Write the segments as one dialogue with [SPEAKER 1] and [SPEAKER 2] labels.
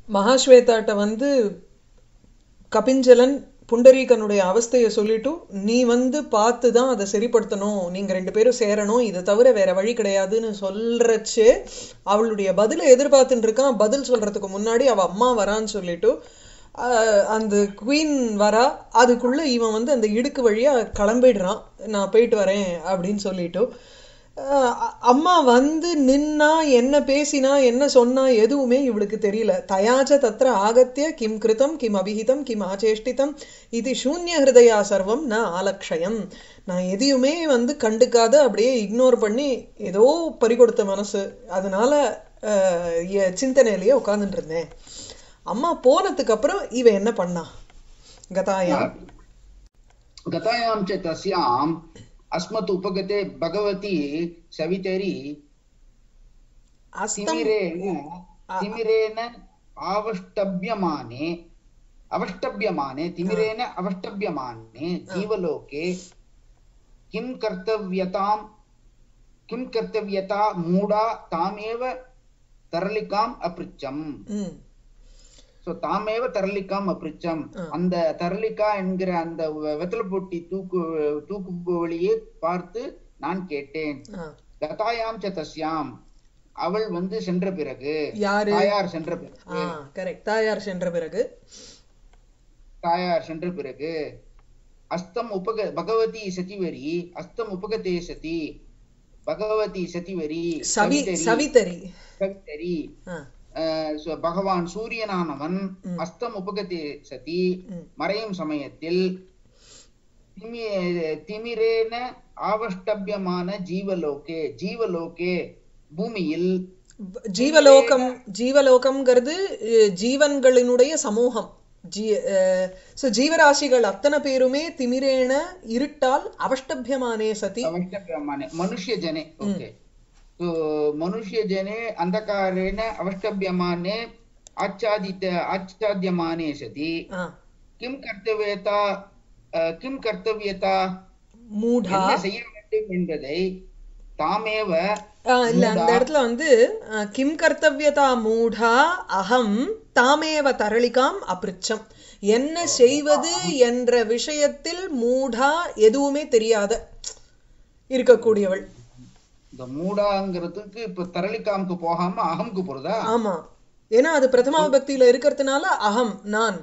[SPEAKER 1] மகாஸ்வேதாட்ட வந்து கபிஞ்சலன் புண்டரீகனுடைய அவஸ்தையை சொல்லிட்டு நீ வந்து பார்த்து தான் அதை சரிப்படுத்தணும் நீங்க ரெண்டு பேரும் சேரணும் இதை தவிர வேற வழி கிடையாதுன்னு சொல்றச்சே அவளுடைய பதிலை எதிர்பார்த்துட்டு இருக்கான் பதில் சொல்றதுக்கு முன்னாடி அவ அம்மா வரான்னு சொல்லிட்டு ஆஹ், அந்த குவீன் வரா அதுக்குள்ள இவன் வந்து அந்த இடுக்கு வழியா கிளம்பிடுறான் நான் போயிட்டு வரேன் அப்படின்னு சொல்லிட்டு ஆஹ் அ- அம்மா வந்து நின்னா என்ன பேசினா என்ன சொன்னா எதுவுமே இவளுக்கு தெரியல தயாச்ச தத்ர ஆகத்திய கிம் கிருதம் கிம் அபிஹிதம் கிம் ஆச்சேஷ்டிதம் இது சூன்ய ஹிருதயா சர்வம் ந ஆலக்ஷயம் நான் எதையுமே வந்து கண்டுக்காத அப்படியே இக்னோர் பண்ணி ஏதோ பறிகொடுத்த மனசு அதனால ஆஹ், எ- சிந்தனையிலேயே உட்கார்ந்துட்டு இருந்தேன் அம்மா போனதுக்கு அப்புறம் இவ என்ன பண்ணா கதாயா
[SPEAKER 2] गतायां च तस्याम् अस्मत् उपगते भगवती सवितरी
[SPEAKER 1] அஸ்தம்
[SPEAKER 2] तिमिरेण तिमिरेण आवष्टभ्यमाने अवष्टभ्यमाने तिमिरेण अवष्टभ्यमाने जीवलोके किं कर्तव्यतां किं कर्तव्यता मूढा तामेव तरलिकाम् अपृच्छम्
[SPEAKER 1] ம்
[SPEAKER 2] சோ தாமேவ தரலிக்காம் அப்ரிச்சம் அந்த தரலிகா என்கிற அந்த வெ- வெத்தலை பொட்டி தூக்கு தூக்கு வழியே பார்த்து நான் கேட்டேன்
[SPEAKER 1] ஆ.
[SPEAKER 2] கதாயாம் ச தஸ்யாம் அவள் வந்து சென்ற பிறகு
[SPEAKER 1] யாரு
[SPEAKER 2] தாயார் சென்ற பிறகு
[SPEAKER 1] ஆ கரெக்ட் தாயார் சென்ற பிறகு
[SPEAKER 2] தாயார் சென்ற பிறகு அஸ்தம் உபக பகவதி சதிவரி அஸ்தம் உபகதே சதி பகவதி சதிவரி
[SPEAKER 1] சவி
[SPEAKER 2] சவிதரி,
[SPEAKER 1] சவிதரி
[SPEAKER 2] சவிதரி
[SPEAKER 1] ஆ,
[SPEAKER 2] அஹ், சு- பகவான் சூரியனானவன்
[SPEAKER 1] ம்.
[SPEAKER 2] அஸ்தம் உபகதே சதி
[SPEAKER 1] ம்.
[SPEAKER 2] மறையும் சமயத்தில் திமி- திமிரேன ஆவஷ்டபியமான ஜீவலோகே ஜீவலோகே பூமியில்
[SPEAKER 1] ப- ஜீவலோகம் ஜீவலோகம்ங்கிறது அஹ், ஜீவன்களினுடைய சமூகம் ஜீ ஸோ ஜீவராசிகள் அத்தனை பேருமே திமிரேன இருட்டால் அவஷ்டபியமானே சதி
[SPEAKER 2] அவஷ்டபியமானே மனுஷ்ய ஜனே ஓகே तो मनुष्य जने अंधकारेण अवष्टभ्यमाने आच्छादित आच्छाद्यमाने सति
[SPEAKER 1] ஆ,
[SPEAKER 2] किं कर्तव्यता अ, किं कर्तव्यता
[SPEAKER 1] மூடா
[SPEAKER 2] என்ன செய்ய வேண்டும் என்பதை தாமேவ
[SPEAKER 1] ஆ, இல்ல அந்த இடத்துல வந்து அஹ், கிம் கர்த்தவியதா மூடா அகம் தாமேவ தரளிகாம் அப்ரிச்சம் என்ன செய்வது என்ற விஷயத்தில் மூடா எதுவுமே தெரியாத இருக்கக்கூடியவள்
[SPEAKER 2] இந்த மூடாங்கிறதுக்கு இப்ப தரளிக்காமுக்கு போகாம அகம்க்கு போறதா
[SPEAKER 1] ஆமா ஏன்னா அது பிரதமா விபக்தியில இருக்கிறதுனால அகம் நான்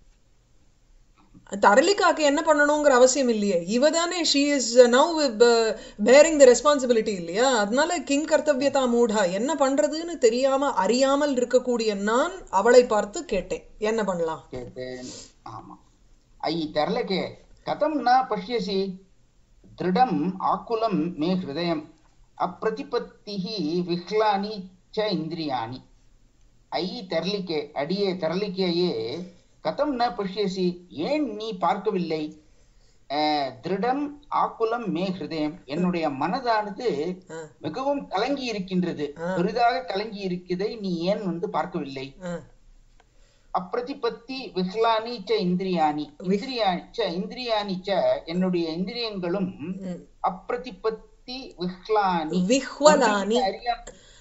[SPEAKER 1] தரளிக்காக்கு என்ன பண்ணணுங்கிற அவசியம் இல்லையே இவ தானே she is now bearing the responsibility இல்லையா அதனால கிங் கர்த்தவியதா மூடா என்ன பண்றதுன்னு தெரியாம அறியாமல் இருக்கக்கூடிய நான் அவளை பார்த்து கேட்டேன் என்ன பண்ணலாம்
[SPEAKER 2] கேட்டேன் ஆமா ஐ தரலகே கதம் ந பஷ்யசி திருடம் ஆக்குலம் மே ஹிருதயம் அப்பிரதிபத்திः விஹ்லானி ச இந்திரியாணி ஐ தரலிக்கே அடியே தரலிக்கேயே கதம் ந பஷ்யசி ஏன் நீ பார்க்கவில்லை அஹ், திருடம் ஆக்குலம் மே ஹிருதயம் என்னுடைய மனதானது
[SPEAKER 1] ஆ,
[SPEAKER 2] மிகவும் கலங்கி இருக்கின்றது பெரிதாக கலங்கி இருக்கிறதை நீ ஏன் வந்து பார்க்கவில்லை
[SPEAKER 1] ஆ.
[SPEAKER 2] அப்பிரதிபத்தி விஹ்லானி ச இந்திரியாணி இந்திரியாணி ச இந்திரியாணி ச என்னுடைய இந்திரியங்களும்
[SPEAKER 1] ம்.
[SPEAKER 2] அப்பிரதிபத்தி விஹ்லானி
[SPEAKER 1] விஹ்வலானி
[SPEAKER 2] அறியா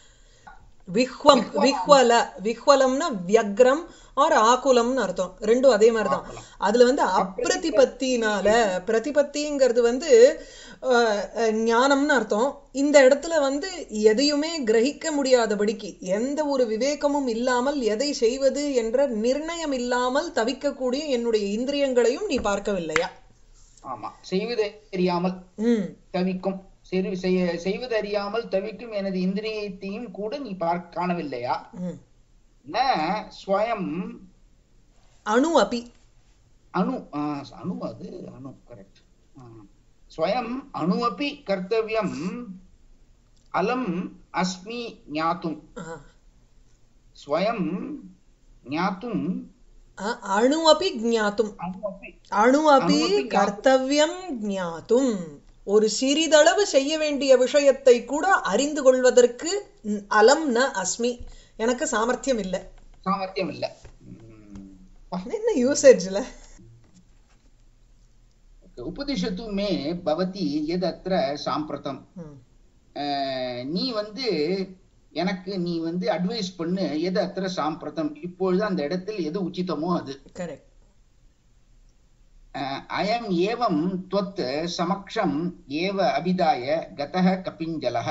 [SPEAKER 1] விஹ்வம் விஹ்வல விஹ்வலம்னா வியக்ரம் ஆர் ஆகுலம்னு அர்த்தம் ரெண்டும் அதே மாதிரிதான் அதுல வந்து அப்பிரதிபத்தினால பிரதிபத்திங்கிறது வந்து அஹ், அஹ், ஞானம்னு அர்த்தம் இந்த இடத்துல வந்து எதையுமே கிரகிக்க முடியாதபடிக்கு எந்த ஒரு விவேகமும் இல்லாமல் எதை செய்வது என்ற நிர்ணயம் இல்லாமல் தவிக்கக்கூடிய என்னுடைய இந்திரியங்களையும் நீ பார்க்கவில்லையா
[SPEAKER 2] ஆமா செய்வது அறியாமல்
[SPEAKER 1] ம்
[SPEAKER 2] தவிக்கும் சரி செய்ய செய்வது அறியாமல் தவிக்கும் எனது இந்திரியத்தையும் கூட நீ பார்க்க காணவில்லையா
[SPEAKER 1] ம்
[SPEAKER 2] ந ஸ்வயம்
[SPEAKER 1] அணு அபி
[SPEAKER 2] அணு ஆ, அணு அது அணு கரெக்ட் ஸ்வயம் அணு அப்பி கர்த்தவியம் அலம் அஸ்மி ஞாத்தும்
[SPEAKER 1] ஆ.
[SPEAKER 2] ஸ்வயம் ஞாத்தும்
[SPEAKER 1] அ- அணு அபி ஜாத்தும்
[SPEAKER 2] அணு அப்பி
[SPEAKER 1] அணு அபி
[SPEAKER 2] அணுவபி
[SPEAKER 1] கர்த்தவியம் ஞாத்தும் ஒரு சிறிதளவு செய்ய வேண்டிய விஷயத்தை கூட அறிந்து கொள்வதற்கு ந- அலம் ந அஸ்மி எனக்கு சாமர்த்தியம் இல்லை
[SPEAKER 2] சாமர்த்தியம் இல்ல ம்.
[SPEAKER 1] என்ன யூசேஜ்ல
[SPEAKER 2] உபதிஷத்து மே பவதி எதற்ற சாம்பிரதம் அஹ், நீ வந்து எனக்கு நீ வந்து அட்வைஸ் பண்ணு எது அத்திர சாம்பிரதம் இப்பொழுது அந்த இடத்தில் எது உச்சிதமோ அது
[SPEAKER 1] கரெக்ட்
[SPEAKER 2] அஹ், அயம் ஏவம் त्वत् சமக்ஷம் ஏவ அபிதாய கதः கபிஞ்சலः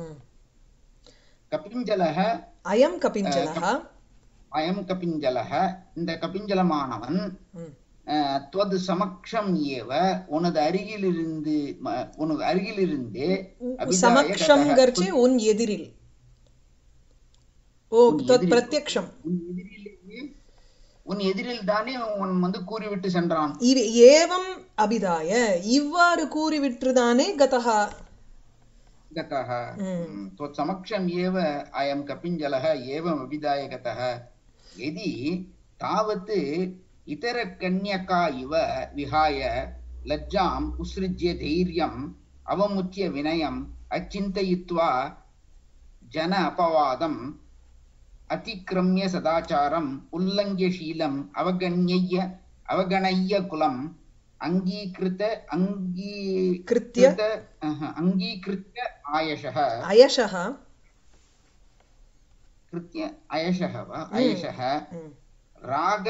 [SPEAKER 2] கபிஞ்சலः
[SPEAKER 1] அயம் கபிஞ்சலா
[SPEAKER 2] அயம் கபிஞ்சலः இந்த கபிஞ்சலமானவன் அஹ், त्वद् சமக்ஷம் ஏவ உனது அருகிலிருந்து ம- உனது அருகிலிருந்து அபிதாய
[SPEAKER 1] சமக்ஷங்கர்ச்சி உன் எதிரில் ஓ
[SPEAKER 2] உன்
[SPEAKER 1] தத்
[SPEAKER 2] எதிரில்.
[SPEAKER 1] பிரத்யக்ஷம்
[SPEAKER 2] உன் எதிரிலேயே உன் எதிரில் தானே அவன் வந்து கூறிவிட்டு சென்றான்
[SPEAKER 1] இது ஏவம் அபிதாய இவ்வாறு கூறிவிட்டுதானே கதஹா
[SPEAKER 2] गतः त्वत्समक्षम् एव अयं कपिञ्जलः एवम् अभिधाय गतः यदि तावत् इतरकन्यका इव विहाय लज्जाम् उत्सृज्य धैर्यम् अवमुच्य विनयम् अचिन्तयित्वा जन अपवादम् अतिक्रम्य सदाचारम् उल्लङ्घ्य शीलम् अवगण्यय्य अवगणय्य कुलम् अङ्गीकृत
[SPEAKER 1] கிருத்திய
[SPEAKER 2] अङ्गीकृत अह, अङ्गीकृत्य आयशः
[SPEAKER 1] அயஷः
[SPEAKER 2] कृत्य अयशः वा अयशः
[SPEAKER 1] ம்.
[SPEAKER 2] राग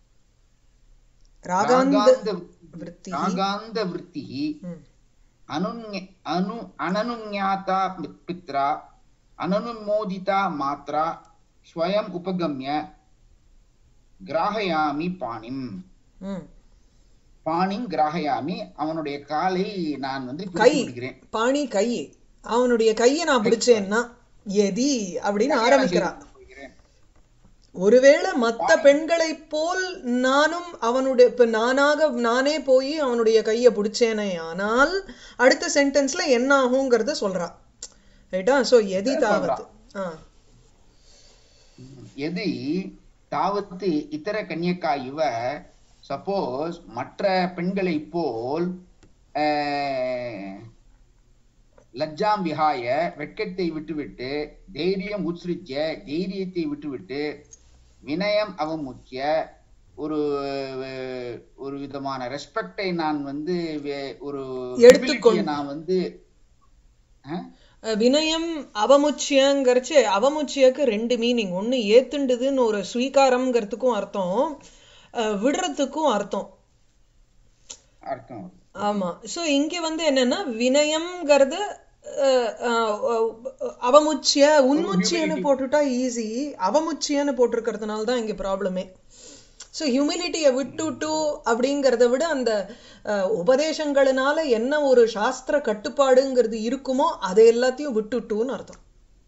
[SPEAKER 1] ராகாந்த
[SPEAKER 2] रागान्ध
[SPEAKER 1] விருத்தி
[SPEAKER 2] रागान्धवृत्तिः
[SPEAKER 1] ம்.
[SPEAKER 2] अनुन्य अनु अननुज्ञाता पित्रा अननुमोदिता मात्रा स्वयम् उपगम्य கிராகயாமி பாணிம்
[SPEAKER 1] ம்.
[SPEAKER 2] பாணிம் கிராகயாமி அவனுடைய காலை நான் வந்து
[SPEAKER 1] கை
[SPEAKER 2] பிடித்து விடுகிறேன்
[SPEAKER 1] பாணி கை அவனுடைய கையை நான் பிடிச்சேன்னா எதி அப்படின்னு ஆரம்பிக்கிறா
[SPEAKER 2] போகிறேன்.
[SPEAKER 1] ஒருவேளை மத்த பெண்களைப் போல் நானும் அவனுடைய இப்ப நானாக நானே போய் அவனுடைய கையை பிடிச்சேனே ஆனால் அடுத்த சென்டென்ஸ்ல என்ன ஆகுங்கிறத சொல்றா ரைட்டா சோ எதி தாவத் ஆ
[SPEAKER 2] எதி தாவத்து இதர கன்யக்கா இவ சப்போஸ் மற்ற பெண்களைப் போல் ஆஹ், லஜ்ஜாம் விஹாய வெட்கத்தை விட்டுவிட்டு தைரியம் உத்ஸ்ருஜ்ய தைரியத்தை விட்டுவிட்டு வினயம் அவமுச்சிய ஒரு ஒரு விதமான ரெஸ்பெக்டை நான் வந்து வே- ஒரு
[SPEAKER 1] எடுத்துக்கொண்டு.
[SPEAKER 2] humility-ய நான் வந்து ஆஹ்?
[SPEAKER 1] வினயம் அவமுச்சியங்கிறச்சு அவமுச்சியக்கு ரெண்டு மீனிங் ஒண்ணு ஏத்துண்டுதுன்னு ஒரு ஸ்வீகாரம்ங்கிறதுக்கும் அர்த்தம் அஹ், விடுறதுக்கும் அர்த்தம்
[SPEAKER 2] அர்த்தம்
[SPEAKER 1] ஆமா சோ இங்க வந்து என்னன்னா வினயம்ங்கிறது அஹ், அஹ், அஹ், அவமுச்சிய உன்முச்சியன்னு போட்டுட்டா ஈஸி அவமுச்சியன்னு போட்டிருக்கிறதுனால தான் இங்க ப்ராப்ளமே ஸோ ஹியூமிலிட்டியை விட்டுட்டு அப்படிங்கிறத விட அந்த அஹ், உபதேசங்களினால என்ன ஒரு சாஸ்திர கட்டுப்பாடுங்கிறது இருக்குமோ அதை எல்லாத்தையும் விட்டுட்டுன்னு அர்த்தம்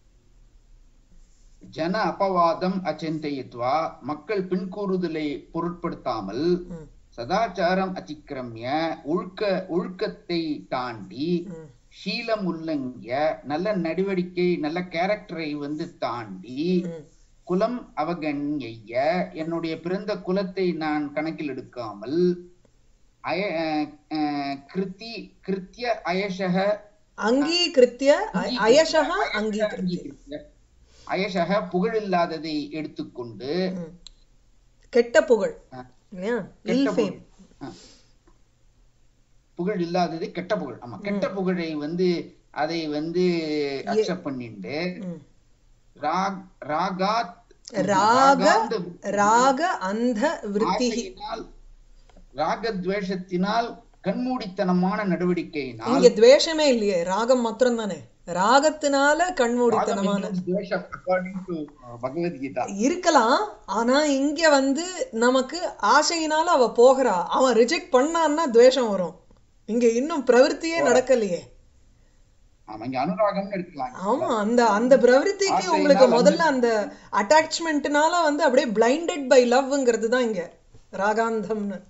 [SPEAKER 2] ஜன அபவாதம் அச்சிந்தயித்வா மக்கள் பின்கூறுதலை பொருட்படுத்தாமல்
[SPEAKER 1] ம்,
[SPEAKER 2] சதாச்சாரம் அதிக்கிரமிய ஒழுக்க ஒழுக்கத்தை தாண்டி
[SPEAKER 1] ம்,
[SPEAKER 2] ஷீலம் உல்லங்கிய நல்ல நடவடிக்கை நல்ல கேரக்டரை வந்து தாண்டி
[SPEAKER 1] ம்,
[SPEAKER 2] குலம் அவகண்ய என்னுடைய பிறந்த குலத்தை நான் கணக்கில் எடுக்காமல் அய அஹ், அஹ், கிருத்தி கிருத்திய அயசக
[SPEAKER 1] அங்கீகிருத்திய அ- அயசக அங்கீகிருத்திய
[SPEAKER 2] அங்கீகிருத்திய அயசக புகழில்லாததை எடுத்துக்கொண்டு
[SPEAKER 1] ம். கெட்ட புகழ்
[SPEAKER 2] ஆ.
[SPEAKER 1] இல்லையா
[SPEAKER 2] கெட்ட
[SPEAKER 1] இல்
[SPEAKER 2] புகழ்
[SPEAKER 1] ஃபேம்
[SPEAKER 2] ஆ. புகழ் இல்லாதது கெட்ட புகழ் ஆமா கெட்ட புகழை வந்து அதை வந்து அக்செப்ட் பண்ணிட்டு
[SPEAKER 1] ம்.
[SPEAKER 2] ராக் ராகாத்
[SPEAKER 1] ராக
[SPEAKER 2] ராகாந்த
[SPEAKER 1] ராக அந்த விருத்தி
[SPEAKER 2] ஆசையினால் ராகத்வேஷத்தினால் கண்மூடித்தனமான நடவடிக்கையினால்
[SPEAKER 1] இங்க துவேஷமே இல்லையே ராகம் மாத்திரம் தானே ராகத்தினால கண்மூடித்தனமான
[SPEAKER 2] அக்கார்டிங் டு பகவத்கீதா
[SPEAKER 1] இருக்கலாம் ஆனா இங்க வந்து நமக்கு ஆசையினால அவ போகிறா அவன் ரிஜெக்ட் பண்ணான்னா துவேஷம் வரும் இங்க இன்னும் பிரவೃತ್ತಿயே நடக்கலையே
[SPEAKER 2] ஆமா இங்க அனுராகம்னு எடுக்கலாம்
[SPEAKER 1] ஆமா அந்த அந்த பிரவೃத்திக்கு
[SPEAKER 2] ஆசையினால
[SPEAKER 1] உங்களுக்கு
[SPEAKER 2] அந்த-
[SPEAKER 1] முதல்ல அந்த அட்டாச்மெண்ட்னால வந்து அப்படியே பிளைண்டட் பை லவ்ங்கிறது தான் இங்க ராகாந்தம்னு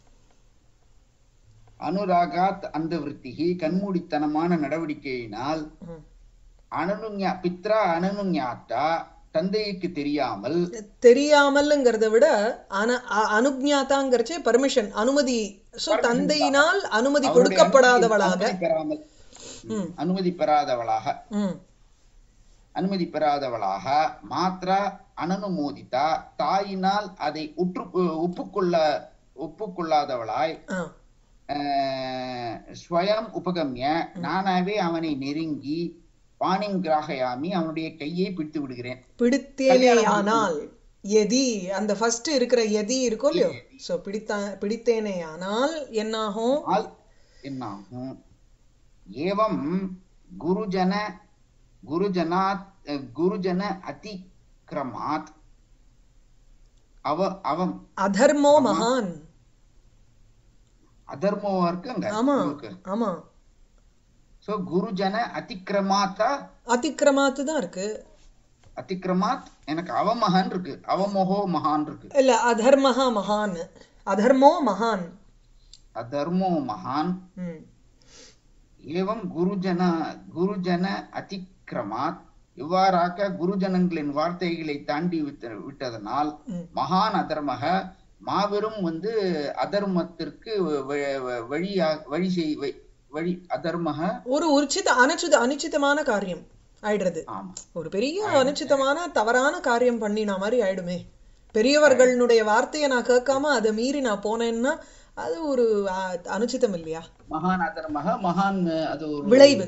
[SPEAKER 2] அனுராகாத் அந்த விற்த்திகி கண்மூடித்தனமான நடவடிக்கையினால்
[SPEAKER 1] ம்.
[SPEAKER 2] அனனுஞா பித்ரா அனனுஞாத்தா தந்தைக்கு தெரியாமல்
[SPEAKER 1] தெரியாமல்ங்கிறத விட அன அ- அனுஜ்ஞாதாங்கிறச்சே பர்மிஷன் அனுமதி சோ தந்தையினால் அனுமதி
[SPEAKER 2] அவருடைய
[SPEAKER 1] கொடுக்கப்படாதவளாக
[SPEAKER 2] அனுமதி பெறாமல்
[SPEAKER 1] ம்.
[SPEAKER 2] அனுமதி பெறாதவளாக
[SPEAKER 1] ம்
[SPEAKER 2] அனுமதி பெறாதவளாக மாத்ரா அனனுமோதித்தா தாயினால் அதை உற்று ஒப்புக்கொள்ள ஒப்புக்கொள்ளாதவளாய்
[SPEAKER 1] ஆ
[SPEAKER 2] ஆஹ், ஸ்வயம் உபகம்ய நானாவே அவனை நெருங்கி பாணிம் கிராகயாமி அவனுடைய கையை பிடித்து விடுகிறேன்
[SPEAKER 1] பிடித்தேனேயானால் எதி அந்த ஃபர்ஸ்ட் இருக்கிற எதி இருக்கோ இல்லையோ சோ பிடித்தா பிடித்தேனேயானால் என்னாகும்
[SPEAKER 2] ஆனால் என்னாகும் ஏவம் குருஜன குருஜனாத் அஹ், குருஜன அதிக்கிரமாத் அவ அவம்
[SPEAKER 1] அதர்மோ மகான்
[SPEAKER 2] அதர்மமா இருக்கு அங்க
[SPEAKER 1] ஆமா
[SPEAKER 2] உங்களுக்கு
[SPEAKER 1] ஆமா
[SPEAKER 2] சோ குருஜன அதிக்கிரமாத்தா
[SPEAKER 1] அதிக்கிரமாத்து தான் இருக்கு
[SPEAKER 2] அதிக்கிரமாத் எனக்கு அவமகன் இருக்கு அவமோகோ மகான் இருக்கு
[SPEAKER 1] இல்ல அதர்மஹா மகான் அதர்மோ மகான்
[SPEAKER 2] அதர்மோ மகான்
[SPEAKER 1] ம்
[SPEAKER 2] ஏவம் குருஜன குருஜன அதிக்கிரமாத் இவ்வாறாக குருஜனங்களின் வார்த்தைகளை தாண்டி விட்ட விட்டதனால்
[SPEAKER 1] ம்.
[SPEAKER 2] மகான் அதர்மக மாபெரும் வந்து அதர்மத்திற்கு வ- வ- வழியா வழி செய் வ- வழி அதர்மக
[SPEAKER 1] ஒரு உச்சித அனுச்சித அனுச்சிதமான காரியம் ஆயிடுறது
[SPEAKER 2] ஆமா
[SPEAKER 1] ஒரு பெரிய அனுச்சிதமான தவறான காரியம் பண்ணின மாதிரி ஆயிடுமே பெரியவர்களுடைய வார்த்தையை நான் கேட்காம அதை மீறி நான் போனேன்னா அது ஒரு அ, அனுச்சிதம் இல்லையா
[SPEAKER 2] மகான் அதர்மக மகான் அது ஒரு
[SPEAKER 1] விளைவு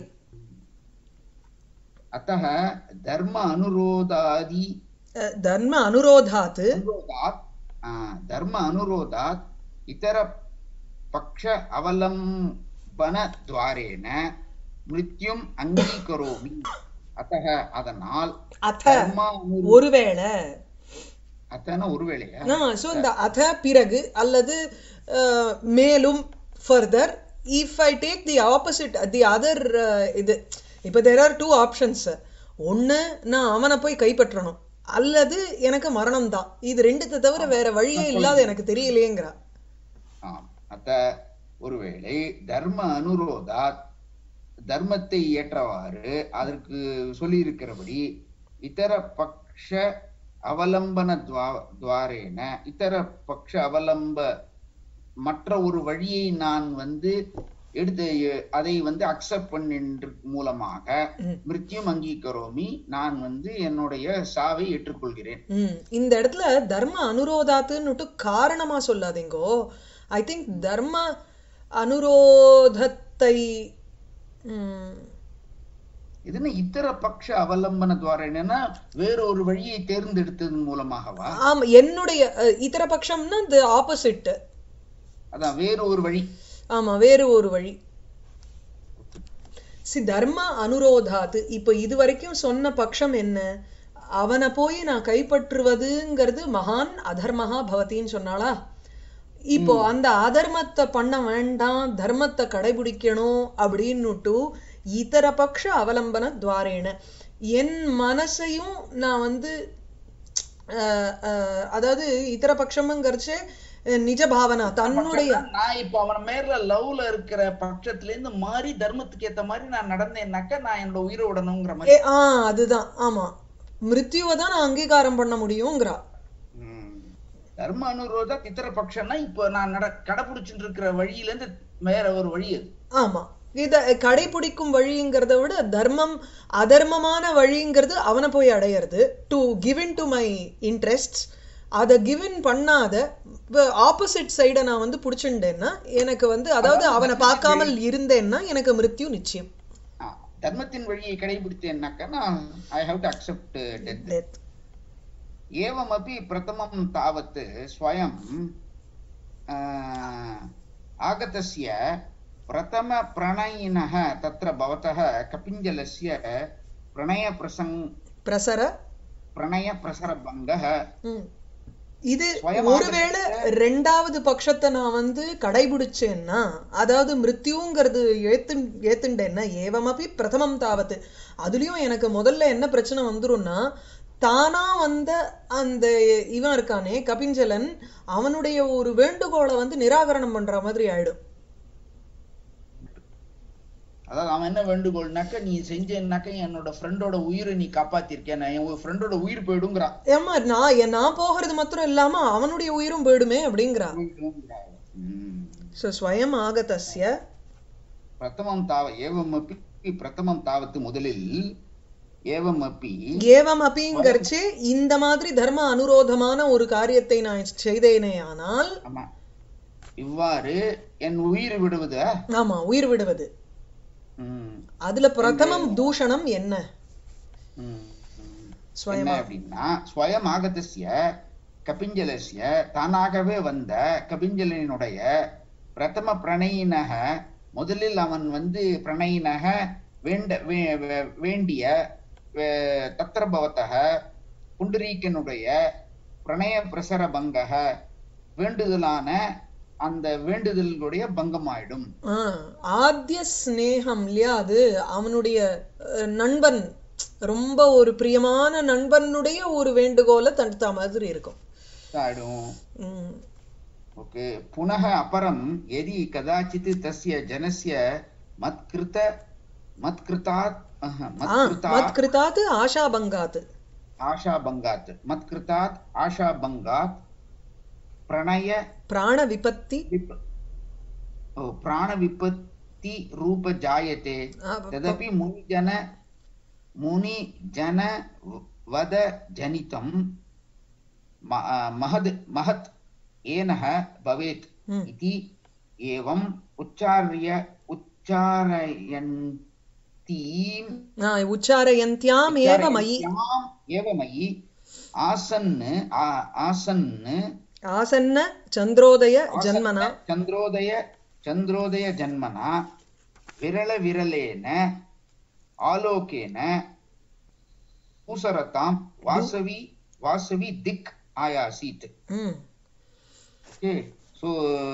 [SPEAKER 2] अतः धर्म अनुरोधादि
[SPEAKER 1] அ, தர்ம அனுரோதாத்
[SPEAKER 2] अनुरोधात् आ, धर्म अनुरोधात् इतर पक्ष அவலம்பனத்வாரேன மிருத்யும் அங்கீகரோமி அத்தக அதனால்
[SPEAKER 1] அத
[SPEAKER 2] தர்ம அனு
[SPEAKER 1] ஒருவேளை
[SPEAKER 2] அத்தன ஒருவேளையா
[SPEAKER 1] சோ இந்த அத பிறகு அல்லது அஹ், மேலும் further if I take the opposite the other இது இப்போ தேர் ஆர் டூ ஆப்ஷன்ஸ் ஒண்ணு நான் அவனை போய் கைப்பற்றணும் அல்லது எனக்கு மரணம் தான் இது ரெண்டுத்தை தவிர வேற வழியே இல்லாத எனக்கு தெரியலையேங்கிறா
[SPEAKER 2] ஆம் அத்த ஒருவேளை தர்ம அனுரோதாத் தர்மத்தை ஏற்றவாறு அதற்கு சொல்லியிருக்கிறபடி இதர பக்ஷ அவலம்பன துவா- துவாரேன இதர பக்ஷ அவலம்ப மற்ற ஒரு வழியை நான் வந்து எடுத்து அதை வந்து அக்செப்ட் பண்ணின்ற மூலமாக
[SPEAKER 1] ம்.
[SPEAKER 2] மிருத்யும் அங்கீகரோமி நான் வந்து என்னுடைய சாவை ஏற்றுக்கொள்கிறேன்
[SPEAKER 1] ம் இந்த இடத்துல தர்ம அனுரோதாத்துன்னுட்டு காரணமா சொல்லாதீங்கோ ஐ திங்க் தர்ம அனுரோதத்தை ம்,
[SPEAKER 2] இதுன்னு இத்தர பக்ஷ அவலம்பன துவாரேனா வேற ஒரு வழியை தேர்ந்தெடுத்ததன் மூலமாகவா
[SPEAKER 1] ஆமா என்னுடைய அஹ், இதர பட்சம்னா இந்த ஆப்போசிட்
[SPEAKER 2] அதான் வேற ஒரு வழி
[SPEAKER 1] ஆமா வேறு ஒரு வழி சி தர்ம அனுரோதாத்து இப்ப இது வரைக்கும் சொன்ன பட்சம் என்ன அவனை போய் நான் கைப்பற்றுவதுங்கிறது மகான் அதர்மஹா பவதின்னு சொன்னாளா இப்போ அந்த அதர்மத்தை பண்ண வேண்டாம் தர்மத்தை கடைபிடிக்கணும் அப்படின்னுட்டு இதர பக்ஷ அவலம்பன துவாரேன என் மனசையும் நான் வந்து அஹ், அஹ், அதாவது இதர பட்சம்ங்கிறச்சு நிஜ பாவனா தன்னுடைய
[SPEAKER 2] நான் இப்ப அவன் மேல லவ்ல இருக்கிற பட்சத்துல இருந்து மாறி தர்மத்துக்கு ஏத்த மாதிரி நான் நடந்தேன்னாக்க நான் என்னோட உயிரை விடணுங்கிற மாதிரி
[SPEAKER 1] ஏ ஆ அதுதான் ஆமா மிருத்யுவை தான் நான் அங்கீகாரம் பண்ண முடியுங்கிறா
[SPEAKER 2] ம். தர்ம அனுரோத இத்தர பட்சம்னா இப்ப நான் நட கடைபிடிச்சிட்டு இருக்கிற வழியில இருந்து வேற ஒரு வழி அது
[SPEAKER 1] ஆமா இத கடைபிடிக்கும் வழிங்கிறத விட தர்மம் அதர்மமான வழிங்கிறது அவனை போய் அடையிறது to given to my interest அதை கிவன் பண்ணாத ஆப்போசிட் சைடை நான் வந்து பிடிச்சிட்டேன்னா எனக்கு வந்து அதாவது அவனை பார்க்காமல் இருந்தேன்னா எனக்கு மிருத்யு நிச்சயம்
[SPEAKER 2] ஆ, தர்மத்தின் வழியை கடைபிடித்தேன்னாக்க நான் I have to accept death
[SPEAKER 1] Death.
[SPEAKER 2] एवमपि प्रथमं तावत् स्वयं आ, आगतस्य प्रथमप्रणयिनः तत्र भवतः कपिञ्जलस्य प्रणयप्रसङ्
[SPEAKER 1] பிரசர
[SPEAKER 2] प्रणयप्रसरभङ्गः
[SPEAKER 1] ம். இது
[SPEAKER 2] சுயமாக
[SPEAKER 1] ஒருவேளை ரெண்டாவது பட்சத்தை நான் வந்து கடைபிடிச்சேன்னா அதாவது மிருத்யுங்கிறது ஏத்து ஏத்துண்டேன்னா ஏவமபி பிரதமம் தாவத்து அதுலயும் எனக்கு முதல்ல என்ன பிரச்சனை வந்துரும்னா தானா வந்த அந்த இவன் இருக்கானே கபிஞ்சலன் அவனுடைய ஒரு வேண்டுகோளை வந்து நிராகரணம் பண்ற மாதிரி ஆயிடும்
[SPEAKER 2] அதாவது அவன் என்ன வேண்டுகோள்னாக்க நீ செஞ்சேன்னாக்க என்னோட ஃப்ரெண்டோட உயிரை நீ காப்பாத்திருக்கேன் நான் என் ஃப்ரெண்டோட உயிர் போயிடுங்கிறான்
[SPEAKER 1] ஏமா நான் என் நான் போகிறது மாத்திரம் இல்லாம அவனுடைய உயிரும் போயிடுமே அப்படிங்கிறா
[SPEAKER 2] ம்.
[SPEAKER 1] சோ ஸ்வயம் ஆகதஸ்ய
[SPEAKER 2] प्रथमं ताव एवमपि प्रथमं तावत् முதலில் ஏவமப்பி
[SPEAKER 1] ஏவம் அப்பிங்கரிச்சு இந்த மாதிரி தர்ம அனுரோதமான ஒரு காரியத்தை நான் செய்தேனே ஆனால்
[SPEAKER 2] ஆமா இவ்வாறு என் உயிர் விடுவது
[SPEAKER 1] ஆமா உயிர் விடுவது
[SPEAKER 2] ம்,
[SPEAKER 1] அதுல பிரதமம் தூஷணம் என்ன
[SPEAKER 2] ம், ம்.
[SPEAKER 1] ஸ்வயமா.
[SPEAKER 2] என்ன அப்படின்னா ஸ்வயம் ஆகதஸ்ய கபிஞ்சலஸ்ய தானாகவே வந்த கபிஞ்சலனுடைய பிரதம பிரணயினக முதலில் அவன் வந்து பிரணயினக வேண்ட வே- வே- வேண்டிய வே- தத்திர பவத்தக புண்டரீக்கனுடைய பிரணய பிரசர பங்கக வேண்டுதலான அந்த வேண்டுதலுடைய பங்கமாயிடும்
[SPEAKER 1] ஆ, ஆத்ய ஸ்நேகம் இல்லையா அது அவனுடைய அஹ், நண்பன் ரொம்ப ஒரு பிரியமான நண்பனுடைய ஒரு வேண்டுகோளை தடுத்த மாதிரி இருக்கும்
[SPEAKER 2] ஆயிடும்
[SPEAKER 1] ம்.
[SPEAKER 2] ओके पुनः अपरं यदि कदाचित् तस्य जनस्य मत्कृत मत्कृतात् अह,
[SPEAKER 1] ஆ,
[SPEAKER 2] मत्कृतात्
[SPEAKER 1] மத்கிருதாத் ஆஷாபங்காத்
[SPEAKER 2] आशाभङ्गात् मत्कृतात् आशाभङ्गात् प्रणय
[SPEAKER 1] பிராண விபத்தி
[SPEAKER 2] विप ओ, प्राणविपत्ति रूप जायते
[SPEAKER 1] ஆ,
[SPEAKER 2] तदपि मुनिजन मुनिजन वद जनितं म- अ, महद् महत् येनः भवेत्
[SPEAKER 1] ம்.
[SPEAKER 2] इति एवम् उच्चार्य उच्चारयन्तीम्
[SPEAKER 1] ஆ, உச்சாரயந்தியாம் ஏவ மயி
[SPEAKER 2] उच्चारयन्त्याम् एव मयि आसन् आ- आसन्
[SPEAKER 1] ஆசன்ன சந்திரோதய ஜன்மனா
[SPEAKER 2] चन्द्रोदय चन्द्रोदय जन्मना विरलविरलेन आलोकेन पूसरतां वासवी वासवी दिक् आयासीत्
[SPEAKER 1] ம்
[SPEAKER 2] ओके सो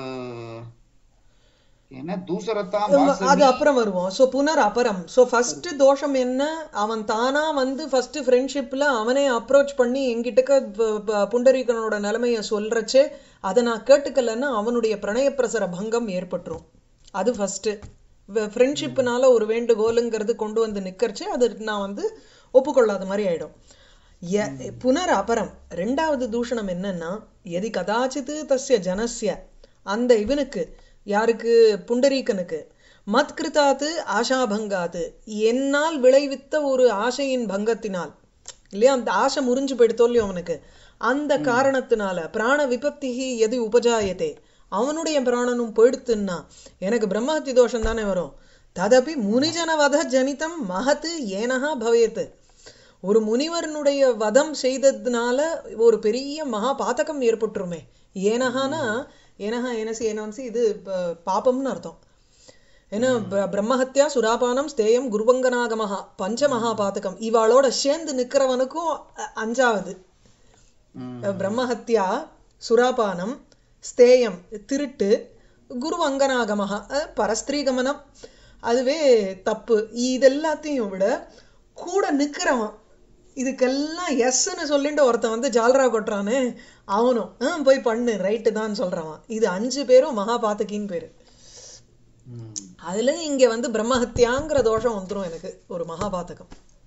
[SPEAKER 2] என்ன தூசரத்தாம்
[SPEAKER 1] அது
[SPEAKER 2] வாசவி
[SPEAKER 1] அப்புறம் வருவோம் சோ புனர் அபரம் சோ ஃபர்ஸ்ட் தோஷம் என்ன அவன் தானா வந்து ஃபர்ஸ்ட் ஃப்ரெண்ட்ஷிப்ல அவனே அப்ரோச் பண்ணி எங்கிட்டக்க ப- ப- புண்டரீகனோட நிலைமைய சொல்றச்சே அதை நான் கேட்டுக்கலன்னா அவனுடைய பிரணய பிரசர பங்கம் ஏற்பட்டுரும் அது ஃபர்ஸ்ட் ஃப்ரெண்ட்ஷிப்னால ஒரு வேண்டுகோளுங்கிறது கொண்டு வந்து நிக்கறச்சு அது நான் வந்து ஒப்புக்கொள்ளாத மாதிரி ஆயிடும் ய- புனர் அபரம் ரெண்டாவது தூஷணம் என்னன்னா எதி கதாச்சித்து தஸ்ய ஜனஸ்ய அந்த இவனுக்கு யாருக்கு புண்டரீகனுக்கு மத்கிருதாத்து ஆஷாபங்காத்து என்னால் விளைவித்த ஒரு ஆசையின் பங்கத்தினால் இல்லையா அந்த ஆசை முறிஞ்சு போயிடுத்தோ இல்லையோ அவனுக்கு அந்த காரணத்தினால பிராண விபத்திகி எது உபஜாயத்தே அவனுடைய பிராணனும் போயிடுத்துன்னா எனக்கு பிரம்மஹத்தி தோஷம் தானே வரும் ததபி முனிஜன வத ஜனிதம் மகத்து ஏனஹா பவேத் ஒரு முனிவரனுடைய வதம் செய்ததுனால ஒரு பெரிய மகா பாதகம் ஏற்பட்டுருமே ஏனஹானா ஏனஹா ஏனசி ஏனசி இது ப- பாபம்னு அர்த்தம் ஏன்னா ப- பிரம்மஹத்யா சுராபானம் ஸ்தேயம் குருபங்கநாகமஹா பஞ்ச மகா பாதகம் இவாளோட சேர்ந்து நிக்கிறவனுக்கும் அ- அஞ்சாவது
[SPEAKER 2] ம்,
[SPEAKER 1] பிரம்மஹத்யா சுராபானம் ஸ்தேயம் திருட்டு குரு அங்கனாகமஹா அஹ், பரஸ்திரீகமனம் அதுவே தப்பு இதெல்லாத்தையும் விட கூட நிக்கிறவன் இதுக்கெல்லாம் எஸ்ன்னு சொல்லிட்டு ஒருத்தன் வந்து ஜால்ரா கொட்டுறானே அவனும் "ஆ, போய் பண்ணு ரைட்டு தான் சொல்றவன் இது அஞ்சு பேரும் மகாபாத்தகின்னு பேரு
[SPEAKER 2] ம்,
[SPEAKER 1] அதுல இங்க வந்து பிரம்மஹத்யாங்கிற தோஷம் வந்துரும் எனக்கு ஒரு மகாபாத்தகம்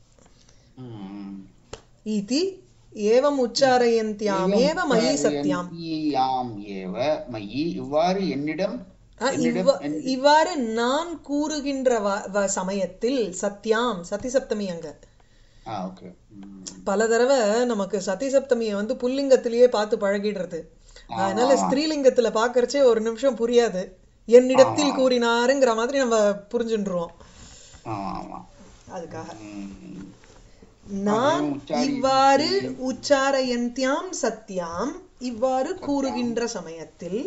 [SPEAKER 2] ம்.
[SPEAKER 1] இதி ஏவம் உச்சாரயந்தியாமேவ மயி சத்யாம்
[SPEAKER 2] யாம் ஏவ மயி இவ்வாறு என்னிடம்
[SPEAKER 1] ஆ, இவ்வ- இவ்வாறு நான் கூறுகின்ற வ- வ- சமயத்தில் சத்யாம் சதி சப்தமி அங்க
[SPEAKER 2] ஆ ஓகே
[SPEAKER 1] பல தடவை நமக்கு சதி சப்தமியை வந்து புல்லிங்கத்திலேயே பார்த்து பழகிடுறது அதனால ஸ்திரீலிங்கத்துல பாக்கறச்சே ஒரு நிமிஷம் புரியாது என்னிடத்தில் கூறினாருங்கிற மாதிரி நம்ம புரிஞ்சுட்டுருவோம்
[SPEAKER 2] ஆமா ஆமா
[SPEAKER 1] அதுக்காக
[SPEAKER 2] ம்.
[SPEAKER 1] நான் இவ்வாறு உச்சாரயந்தியாம் சத்யாம் இவ்வாறு கூறுகின்ற சமயத்தில்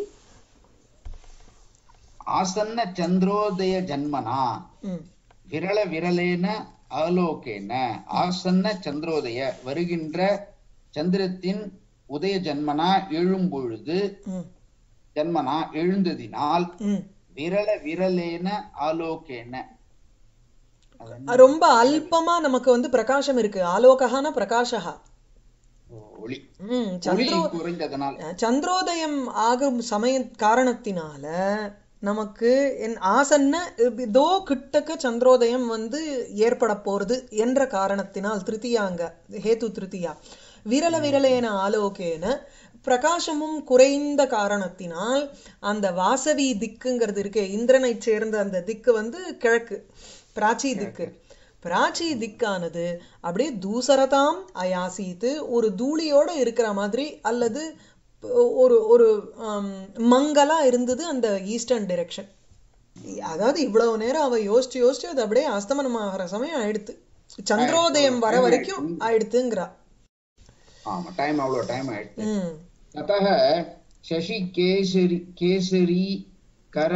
[SPEAKER 2] ஆசன்ன சந்திரோதய ஜன்மனா
[SPEAKER 1] ம்,
[SPEAKER 2] விரல விரலேன ஆலோகேன ஆசன்ன சந்திரோதய வருகின்ற சந்திரத்தின் உதய ஜன்மனா எழும் பொழுது
[SPEAKER 1] ம்,
[SPEAKER 2] ஜன்மனா எழுந்ததினால்
[SPEAKER 1] ம்.
[SPEAKER 2] விரல விரலேன ஆலோகேன அது என்ன?
[SPEAKER 1] ரொம்ப அல்பமா நமக்கு வந்து பிரகாசம் இருக்கு ஆலோகஹான பிரகாஷா
[SPEAKER 2] ஒளி
[SPEAKER 1] ம்
[SPEAKER 2] ஒளி
[SPEAKER 1] சந்திரோ
[SPEAKER 2] குறைந்ததனால்
[SPEAKER 1] சந்திரோதயம் ஆகும் சமய காரணத்தினால நமக்கு என் ஆசன்ன இதோ கிட்டக்க சந்திரோதயம் வந்து ஏற்பட போறது என்ற காரணத்தினால் திருத்தியாங்க ஹேத்து திருத்தியா விரல விரலேன ஆலோகேன பிரகாசமும் குறைந்த காரணத்தினால் அந்த வாசவி திக்குங்கிறது இருக்கே இந்திரனை சேர்ந்த அந்த திக்கு வந்து கிழக்கு பிராச்சி திக்கு பிராச்சி திக்கானது அப்படியே தூசரதாம் அயாசீத்து ஒரு தூளியோட இருக்கிற மாதிரி அல்லது ஒரு ஒரு ஆம், மங்கலா இருந்தது அந்த ஈஸ்டர்ன் டைரக்ஷன் அதாவது இவ்வளவு நேரம் அவ யோசிச்சு யோசிச்சு அது அப்படியே அஸ்தமனம் ஆகிற சமயம் ஆயிடுத்து சந்திரோதயம் வர வரைக்கும் ஆயிடுத்துங்கிறா
[SPEAKER 2] ஆமா டைம் அவ்வளவு டைம் ஆயிடுச்சு
[SPEAKER 1] ம்
[SPEAKER 2] ततः शशि केसरी केसरी कर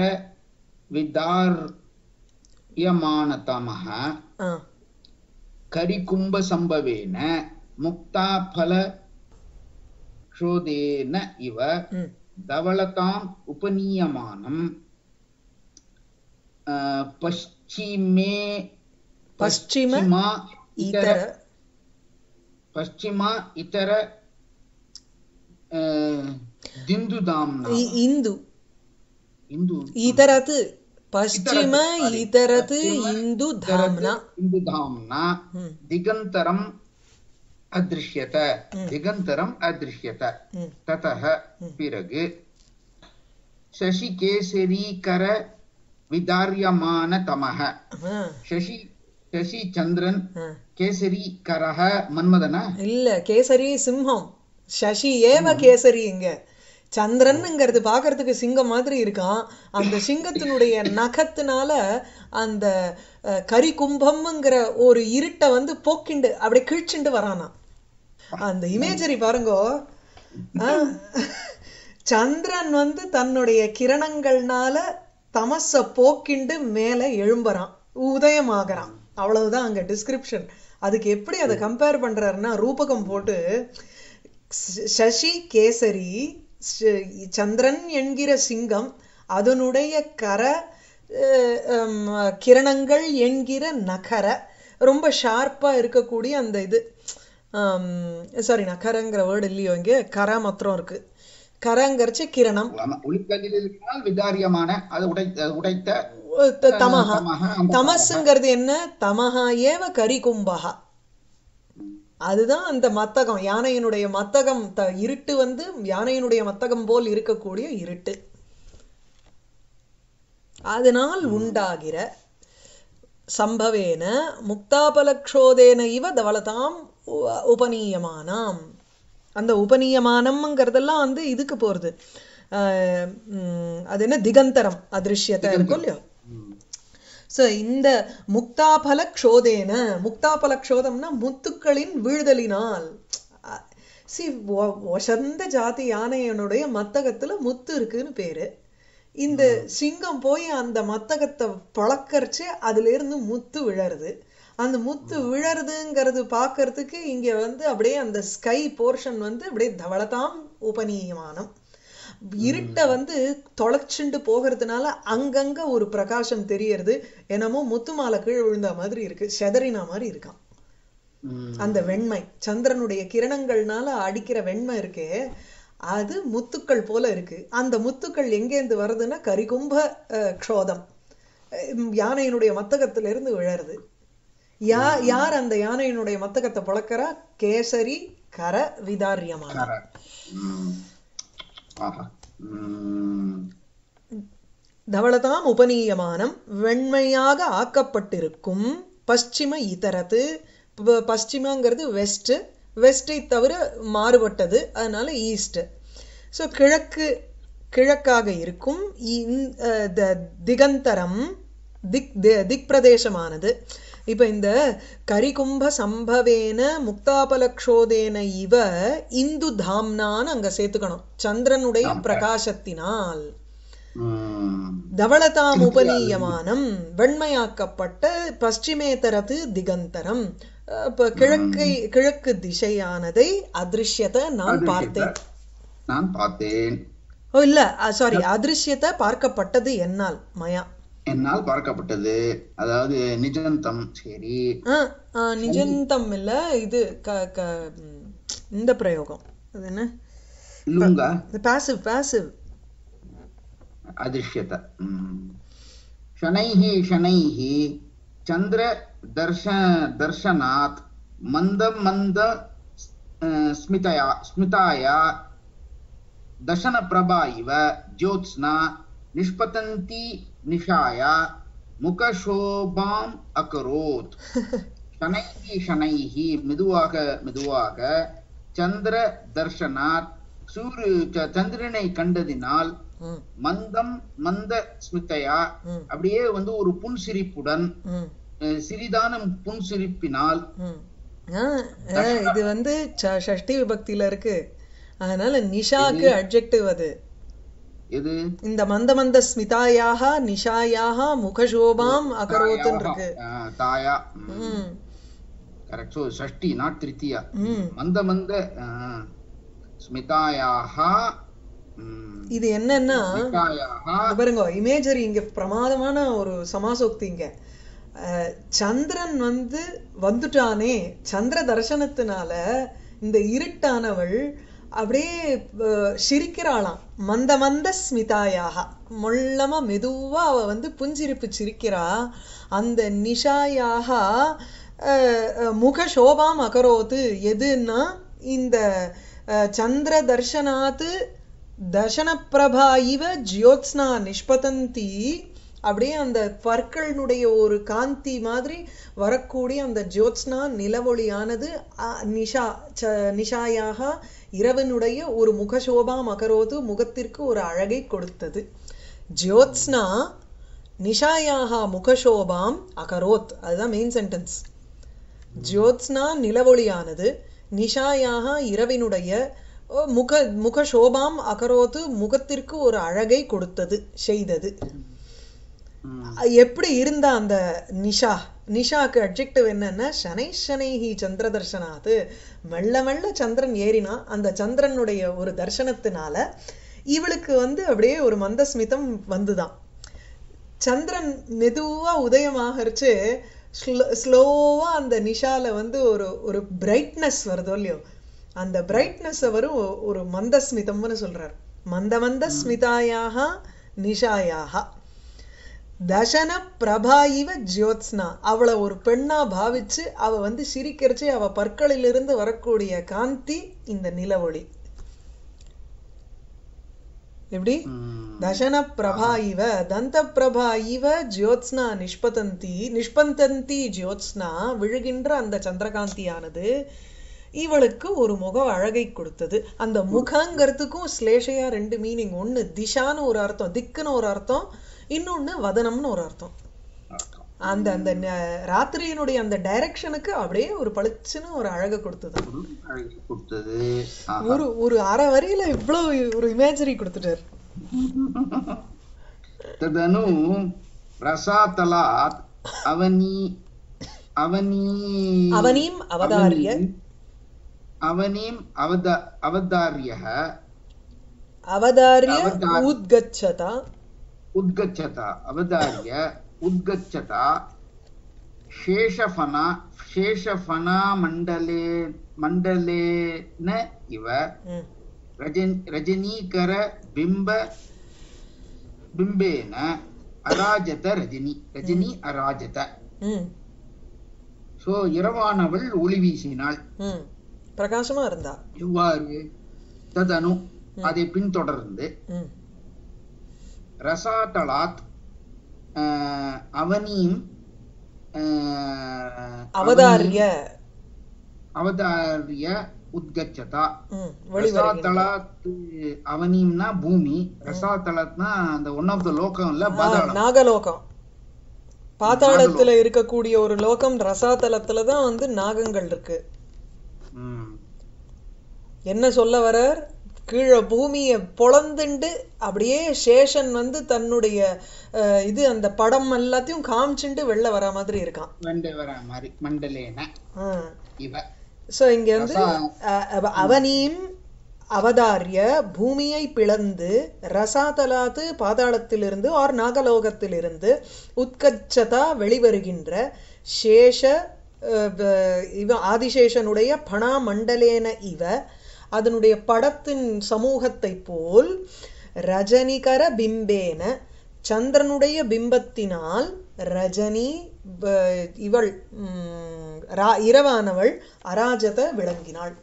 [SPEAKER 2] विदार्यमानतमः
[SPEAKER 1] ஆ
[SPEAKER 2] करिकुम्भसम्भवेन मुक्ताफल क्षोधेन इव
[SPEAKER 1] ம்
[SPEAKER 2] धवलताम् उपनीयमानम् अ, पश्चिमे
[SPEAKER 1] பश्चिम
[SPEAKER 2] पश्चिमा
[SPEAKER 1] इतर
[SPEAKER 2] इतर पश्चिमा इतर अ, दिन्दुदाम्ना
[SPEAKER 1] இ- இந்து
[SPEAKER 2] इन्दु
[SPEAKER 1] இதரத்து பश्चिम
[SPEAKER 2] sorry.
[SPEAKER 1] இதரத்து
[SPEAKER 2] पश्चिम
[SPEAKER 1] இந்து
[SPEAKER 2] इतरत्
[SPEAKER 1] தாம்னா
[SPEAKER 2] इन्दुधाम्ना
[SPEAKER 1] ம்
[SPEAKER 2] दिगन्तरम् अदृश्यत
[SPEAKER 1] ம்.
[SPEAKER 2] दिगन्तरम् अदृश्यत
[SPEAKER 1] ம்
[SPEAKER 2] ततः பிறகு शशिकेसरीकर विदार्यमानतमः
[SPEAKER 1] ஆ,
[SPEAKER 2] शशि शशि चन्द्रन्
[SPEAKER 1] ஆ.
[SPEAKER 2] केसरी करः मन्मदन
[SPEAKER 1] இல்ல கேசரி சிம்ஹம் சசி ஏவ கேசரி இங்க சந்திரன்ங்கிறது பாக்குறதுக்கு சிங்கம் மாதிரி இருக்கான் அந்த சிங்கத்தினுடைய நகத்தினால அந்த அஹ், கரி கும்பம்ங்கிற ஒரு இருட்டை வந்து போக்கிண்டு அப்படியே கிழிச்சுண்டு வரானா அந்த இமேஜரி பாருங்கோ ஆ, சந்திரன் வந்து தன்னுடைய கிரணங்கள்னால தமச போக்கிண்டு மேல எழும்புறான் உதயமாகறான் அவ்வளவுதான் அங்க டிஸ்கிரிப்ஷன் அதுக்கு எப்படி அதை கம்பேர் பண்றாருன்னா ரூபகம் போட்டு ஷ- சசி கேசரி ஷ- சந்திரன் என்கிற சிங்கம் அதனுடைய கர அஹ், ஹம், கிரணங்கள் என்கிற நகர ரொம்ப ஷார்ப்பா இருக்கக்கூடிய அந்த இது சாரி நகரங்கிற வேர்டு இல்லையோ இங்க கர மாத்திரம் இருக்கு கரங்கிறச்சு கிரணம்
[SPEAKER 2] ஒளிக்கதிரினால் விதாரியமான அது உடைத்த உடைத்த
[SPEAKER 1] அஹ், த- தமஹா
[SPEAKER 2] தமஹ, அந்த
[SPEAKER 1] தமசுங்கிறது என்ன தமஹா ஏவ கரிகும்பகா அதுதான் அந்த மத்தகம் யானையினுடைய மத்தகம் த இருட்டு வந்து யானையினுடைய மத்தகம் போல் இருக்கக்கூடிய இருட்டு அதனால் உண்டாகிற சம்பவேன முக்தாபலக்ஷோதேன இவ தவளதாம் உ- உபநீயமானாம் அந்த உபநீயமானம்ங்கிறதெல்லாம் வந்து இதுக்கு போறது ஆஹ் உம், அது என்ன திகந்தரம் அதிருஷ்யத்தை இருக்கும் இல்லையோ
[SPEAKER 2] ம்.
[SPEAKER 1] சோ இந்த முக்தாபல க்ஷோதேன முக்தாபல க்ஷோதம்னா முத்துக்களின் வீழ்தலினால் சி ஒசந்த ஜாதி யானையனுடைய மத்தகத்துல முத்து இருக்குன்னு பேரு இந்த சிங்கம் போய் அந்த மத்தகத்தை பழக்கரிச்சு அதுல இருந்து முத்து விழருது அந்த முத்து விழறதுங்கிறது பார்க்கறதுக்கு இங்க வந்து அப்படியே அந்த ஸ்கை போர்ஷன் வந்து அப்படியே தவளதாம் உபநீயமானம் இருட்டை வந்து தொலைச்சுண்டு போகிறதுனால அங்கங்க ஒரு பிரகாசம் தெரியறது என்னமோ முத்து மாலை கீழ் விழுந்த மாதிரி இருக்கு செதறின மாதிரி இருக்கான்
[SPEAKER 2] ம்.
[SPEAKER 1] அந்த வெண்மை சந்திரனுடைய கிரணங்கள்னால அடிக்கிற வெண்மை இருக்கே அது முத்துக்கள் போல இருக்கு அந்த முத்துக்கள் எங்கேருந்து வருதுன்னா கரிகும்ப அஹ், க்ஷோதம் அஹ், யானையினுடைய மத்தகத்துல இருந்து விழருது யா யார் அந்த யானையினுடைய மத்தகத்தை பழக்கிறா கேசரி கர விதாரியமான
[SPEAKER 2] கர. ம். ஆஹா. ம்.
[SPEAKER 1] தவளதாம் உபநீயமானம் வெண்மையாக ஆக்கப்பட்டிருக்கும் பশ্চিம இதரத்து ப- பশ্চিமங்கிறது வெஸ்ட் வெஸ்டை தவிர மாறுபட்டது அதனால ஈஸ்ட் ஸோ கிழக்கு கிழக்காக இருக்கும் இந்- அஹ் த- திகந்தரம் திக் தி- திக் பிரதேசமானது இப்ப இந்த கரிகும்ப சம்பவேன முக்தாபலக்ஷோதேன இவ இந்து தாம்னான்னு அங்க சேர்த்துக்கணும் சந்திரனுடைய பிரகாசத்தினால்
[SPEAKER 2] ம்.
[SPEAKER 1] தவளதாம் உபநீயமானம் வெண்மையாக்கப்பட்ட பশ্চিமேதரது திகந்தரம் அஹ் இப்ப கிழக்கை கிழக்கு திசையானதை அதிருஷ்யத்தை நான் பார்த்தேன்
[SPEAKER 2] நான் பார்த்தேன்
[SPEAKER 1] ஓ இல்ல சாரி அதிருஷ்யத்தை பார்க்கப்பட்டது என்னால் மயா
[SPEAKER 2] என்னால் பார்க்கப்பட்டது அதாவது நிஜந்தம் சரி
[SPEAKER 1] ஆ, ஆ, நிஜந்தம் இல்ல இது க க ம், இந்த பிரயோகம் அது என்ன
[SPEAKER 2] லுங்கா
[SPEAKER 1] பாசிவ் பாசிவ்
[SPEAKER 2] अदृश्यत शनैः शनैः चन्द्रदर्श दर्शनात् मन्द मन्द अ, स्मितया स्मिताया दशनप्रभा इव ज्योत्स्ना निष्पतन्ती निशाया मुखशोभाम् अकरोत् शनैः शनैः மெதுவாக மெதுவாக சந்திர தர்ஷனாத் சூரு ச- சந்திரனை கண்டதினால்
[SPEAKER 1] ம்
[SPEAKER 2] மந்தம் மந்த ஸ்மிதையா
[SPEAKER 1] ம்
[SPEAKER 2] அப்படியே வந்து ஒரு புன்சிரிப்புடன்
[SPEAKER 1] ம்
[SPEAKER 2] அஹ், சிறிதான புன்சிரிப்பினால்
[SPEAKER 1] ம். ஆ, ஆ, இது வந்து ச- ஷஷ்டி விபக்தியில இருக்கு அதனால நிஷாக்கு அட்ஜெக்டிவ் அது
[SPEAKER 2] எது
[SPEAKER 1] இந்த மந்த மந்த ஸ்மிதாயாக நிஷாயாக முகசோபாம் அகரோத்துன்னு இருக்கு
[SPEAKER 2] அஹ், தாயா
[SPEAKER 1] ம்
[SPEAKER 2] கரெக்ட் ஸோ ஷஷ்டி நாட் திருத்தியா
[SPEAKER 1] ம்
[SPEAKER 2] மந்த மந்த அஹ், ஸ்மிதாயாக ம்,
[SPEAKER 1] இது என்னன்னா
[SPEAKER 2] ஸ்மிதாயாக
[SPEAKER 1] இது பாருங்க இமேஜரி இங்க பிரமாதமான ஒரு சமாசோக்தி இங்க அஹ், சந்திரன் வந்து வந்துட்டானே சந்திர தரிசனத்தினால இந்த இருட்டானவள் அப்படியே அஹ், சிரிக்கிறாளாம் மந்த மந்த ஸ்மிதாயாக மொள்ளமா மெதுவா அவ வந்து புஞ்சிரிப்பு சிரிக்கிறா அந்த நிஷாயாக அஹ், அஹ், முக சோபாம் அகரோத்து எதுன்னா இந்த அஹ், சந்திர தர்ஷனாத்து தர்ஷனப்பிரபா இவ ஜியோத்ஸ்னா நிஷ்பதந்தி அப்படியே அந்த பற்களினுடைய ஒரு காந்தி மாதிரி வரக்கூடிய அந்த ஜோத்ஸ்னா நிலவொளியானது அ, நிஷா ச- நிஷாயாக இரவனுடைய ஒரு முகசோபா மகரோது முகத்திற்கு ஒரு அழகை கொடுத்தது ஜோத்ஸ்னா நிஷாயாக முகசோபாம் அகரோத் அதுதான் மெயின் சென்டென்ஸ் ஜோத்ஸ்னா நிலவொளியானது நிஷாயாக இரவினுடைய ஓ, முக முக சோபாம் அகரோத்து முகத்திற்கு ஒரு அழகை கொடுத்தது செய்தது
[SPEAKER 2] ம்,
[SPEAKER 1] எப்படி இருந்த அந்த நிஷா நிஷாக்கு அட்ஜெக்டிவ் என்னன்னா சனை சனைஹி சந்திர தர்சனாத்து மெல்ல மெல்ல சந்திரன் ஏறினா அந்த சந்திரனுடைய ஒரு தர்சனத்தினால இவளுக்கு வந்து அப்படியே ஒரு மந்தஸ்மிதம் வந்துதான் சந்திரன் மெதுவா உதயமாகரிச்சு ஸ்லோவா அந்த நிஷால வந்து ஒரு ஒரு பிரைட்னஸ் வருதோ இல்லையோ அந்த பிரைட்னஸ் வரும் ஒ- ஒரு மந்தஸ்மிதம்னு சொல்றார் மந்த மந்த ஸ்மிதாயாக நிஷாயாக தசன பிரபா இவ ஜோத்ஸ்னா அவளை ஒரு பெண்ணா பாவிச்சு அவ வந்து சிரிக்கிறச்சு அவ பற்களிலிருந்து வரக்கூடிய காந்தி இந்த நிலவொளி எப்படி
[SPEAKER 2] ம்,
[SPEAKER 1] தசன பிரபா இவ தந்த பிரபா இவ ஜோத்ஸ்னா நிஷ்பதந்தி நிஷ்பந்தந்தி ஜோத்ஸ்னா விழுகின்ற அந்த சந்திரகாந்தியானது இவளுக்கு ஒரு முக அழகை கொடுத்தது அந்த முகங்கிறதுக்கும் ஸ்லேஷையா ரெண்டு மீனிங் ஒண்ணு திஷான்னு ஒரு அர்த்தம் திக்குன்னு ஒரு அர்த்தம் இன்னொன்னு வதனம்னு ஒரு அர்த்தம்
[SPEAKER 2] அர்த்தம்.
[SPEAKER 1] அந்த அந்த ந- ராத்திரியினுடைய அந்த டைரக்ஷனுக்கு அப்படியே ஒரு பளிச்சுன்னு ஒரு அழகை கொடுத்தது
[SPEAKER 2] ஒரு அழகு கொடுத்தது ஆஹா.
[SPEAKER 1] ஒரு ஒரு அரை வரியில இவ்வளவு ஒரு இமேஜரி கொடுத்துட்டாரு
[SPEAKER 2] तदनु रसातलात् अवनी अवनी
[SPEAKER 1] அவனையும் அவதாரிய
[SPEAKER 2] अवनीम् अवद अवदार्यः
[SPEAKER 1] அவதாரிய
[SPEAKER 2] அவதார்-
[SPEAKER 1] உத்கச்சதா
[SPEAKER 2] उद्गच्छत अवदार्य उद्गच्छत शेषफना शेषफनामण्डले मण्डलेन इव
[SPEAKER 1] ம்,
[SPEAKER 2] रजन रजनीकर बिम्ब बिम्बेन अराजत रजनी रजनी अराजत
[SPEAKER 1] ம்,
[SPEAKER 2] சோ இரவானவள் ஒளி வீசினாள்
[SPEAKER 1] ம். பிரகாசமா இருந்தா
[SPEAKER 2] எவ்வாறு ததனு அதை பின்தொடர்ந்து
[SPEAKER 1] ம்,
[SPEAKER 2] ரசாதளாத் ஆஹ், அவனியும் ஆஹ்,
[SPEAKER 1] அவதாரிய
[SPEAKER 2] அவதாரிய உத்கச்சதா
[SPEAKER 1] ம், வெளிவருகின்ற
[SPEAKER 2] ரசாதளாத் அவனியம்னா பூமி ரசாதளாத்னா அந்த ஒன் ஆஃப் த லோகம் இல்ல
[SPEAKER 1] ஆ,
[SPEAKER 2] பாதாளம்
[SPEAKER 1] நாகலோகம் பாதாளத்துல இருக்கக்கூடிய ஒரு லோகம் ரசாதலத்துல தான் வந்து நாகங்கள் இருக்கு
[SPEAKER 2] ம்.
[SPEAKER 1] என்ன சொல்ல வரார் கீழே பூமியை பொளந்துண்டு அப்படியே சேஷன் வந்து தன்னுடைய அஹ், இது அந்த படம் எல்லாத்தையும் காமிச்சுண்டு வெளில வர மாதிரி இருக்கான்
[SPEAKER 2] வெண்டை வர மாதிரி மண்டலேன இவ
[SPEAKER 1] சோ இங்க வந்து அஹ், அவ- அவனியும் அவதாரிய பூமியை பிளந்து ரசாதலாத்து பாதாளத்திலிருந்து ஆர் நாகலோகத்திலிருந்து உத்கச்சதா வெளிவருகின்ற சேஷ அஹ், வ- இவ ஆதிசேஷனுடைய பணா மண்டலேன இவ அதனுடைய படத்தின் சமூகத்தை போல் ரஜனிகர பிம்பேன சந்திரனுடைய பிம்பத்தினால் ரஜினி ப- இவள் ம், ரா- இரவானவள் அராஜத விளங்கினாள்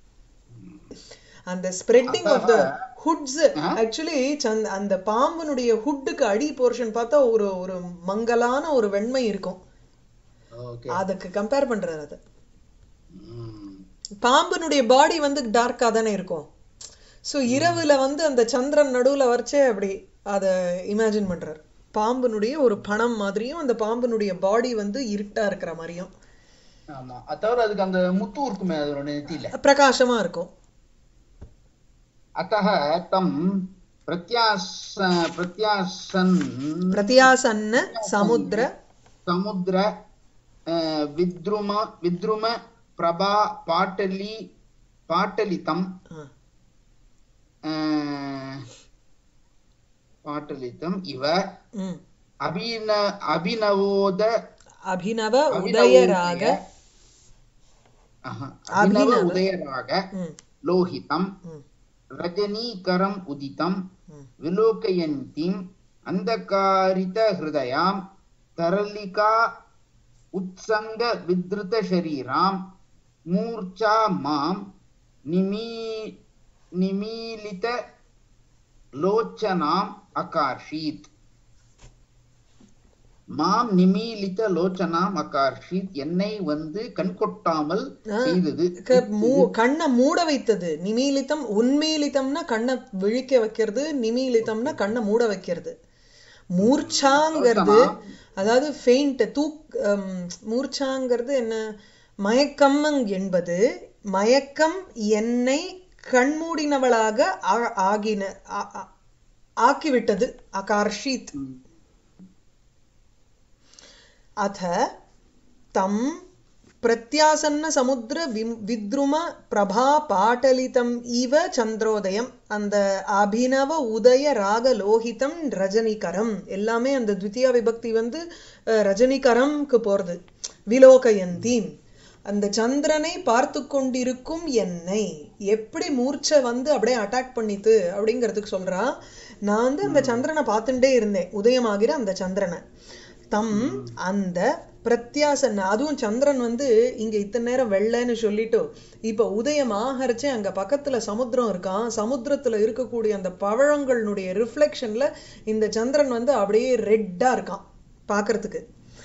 [SPEAKER 1] அந்த spreading of the hoods actually அந்த பாம்பனுடைய ஹுட்டுக்கு அடி போர்ஷன் பார்த்தா ஒரு ஒரு மங்கலான ஒரு வெண்மை இருக்கும்
[SPEAKER 2] ஓகே
[SPEAKER 1] அதுக்கு கம்பேர் பண்றாரு அது பாம்பினுடைய பாடி வந்து டார்க்கா தானே இருக்கும் ஸோ இரவுல வந்து அந்த சந்திரன் நடுவுல வரைச்சே அப்படி அதை இமேஜின் பண்றார் பாம்பினுடைய ஒரு பணம் மாதிரியும் அந்த பாம்பினுடைய பாடி வந்து இருட்டா இருக்கிற மாதிரியும்
[SPEAKER 2] ஆமா அது தவிர அதுக்கு அந்த முத்து இருக்குமே அதோட நெத்தியில
[SPEAKER 1] பிரகாசமா இருக்கும்
[SPEAKER 2] अतः तं प्रत्यास प्रत्यासन्
[SPEAKER 1] பிரதியாசன்ன சமுத்திர
[SPEAKER 2] समुद्र अ, विद्रुम विद्रुम प्रभा पाटली पाटलितं
[SPEAKER 1] ஆ,
[SPEAKER 2] अ, पाटलितम् इव
[SPEAKER 1] ம்.
[SPEAKER 2] अभिन अभिनवोद
[SPEAKER 1] அபினவ உதயராக
[SPEAKER 2] अह, अभिनव
[SPEAKER 1] अभिनव।
[SPEAKER 2] उदयराग
[SPEAKER 1] ம்,
[SPEAKER 2] लोहितं
[SPEAKER 1] ம்,
[SPEAKER 2] रजनीकरम् उदितं
[SPEAKER 1] ம்.
[SPEAKER 2] विलोकयन्तीम् अन्धकारितहृदयां तरलिका उत्सङ्गविधृतशरीरां मूर्छा मां निमी निमीलितलोचनाम् अकार्षीत् மாம் நிமீலித லோச்சனாம் அகார்ஷித் என்னை வந்து கண்கொட்டாமல்
[SPEAKER 1] ஆ.
[SPEAKER 2] செய்தது
[SPEAKER 1] க- மூ- கண்ணை மூட வைத்தது நிமீலிதம் உன்மீலிதம்னா கண்ணை விழிக்க வைக்கிறது நிமீலிதம்னா கண்ணை மூட வைக்கிறது மூர்ச்சாங்கிறது அதாவது ஃபெயிண்ட் தூக் ஹம், மூர்ச்சாங்கிறது என்ன மயக்கம் என்பது மயக்கம் என்னை கண்மூடினவளாக ஆ- ஆகின ஆ- ஆ- ஆக்கிவிட்டது அகார்ஷித் अथ तं பிரத்யாசன்ன சமுத்திர விம்- வித்ரும பிரபா பாட்டலிதம் இவ சந்திரோதயம் அந்த அபினவ உதய ராக லோகிதம் ரஜனிகரம் எல்லாமே அந்த த்விதியா விபக்தி வந்து அஹ், ரஜனிகரம்க்கு போறது விலோகயந்தீம் அந்த சந்திரனை பார்த்து கொண்டிருக்கும் என்னை எப்படி மூர்ச்சை வந்து அப்படியே அட்டாக் பண்ணித்து அப்படிங்கிறதுக்கு சொல்றா நான் வந்து அந்த சந்திரனை பார்த்துட்டே இருந்தேன் உதயமாகிற அந்த சந்திரனை தம் அந்த பிரத்யாசன்ன அதுவும் சந்திரன் வந்து இங்க இத்தனை நேரம் வெள்ளைன்னு சொல்லிட்டு இப்ப உதயம் ஆகரிச்சு அங்க பக்கத்துல சமுத்திரம் இருக்கான் சமுத்திரத்துல இருக்கக்கூடிய அந்த பவழங்களுடைய ரிஃப்ளெக்ஷன்ல இந்த சந்திரன் வந்து அப்படியே ரெட்டா இருக்கான் பார்க்கிறதுக்கு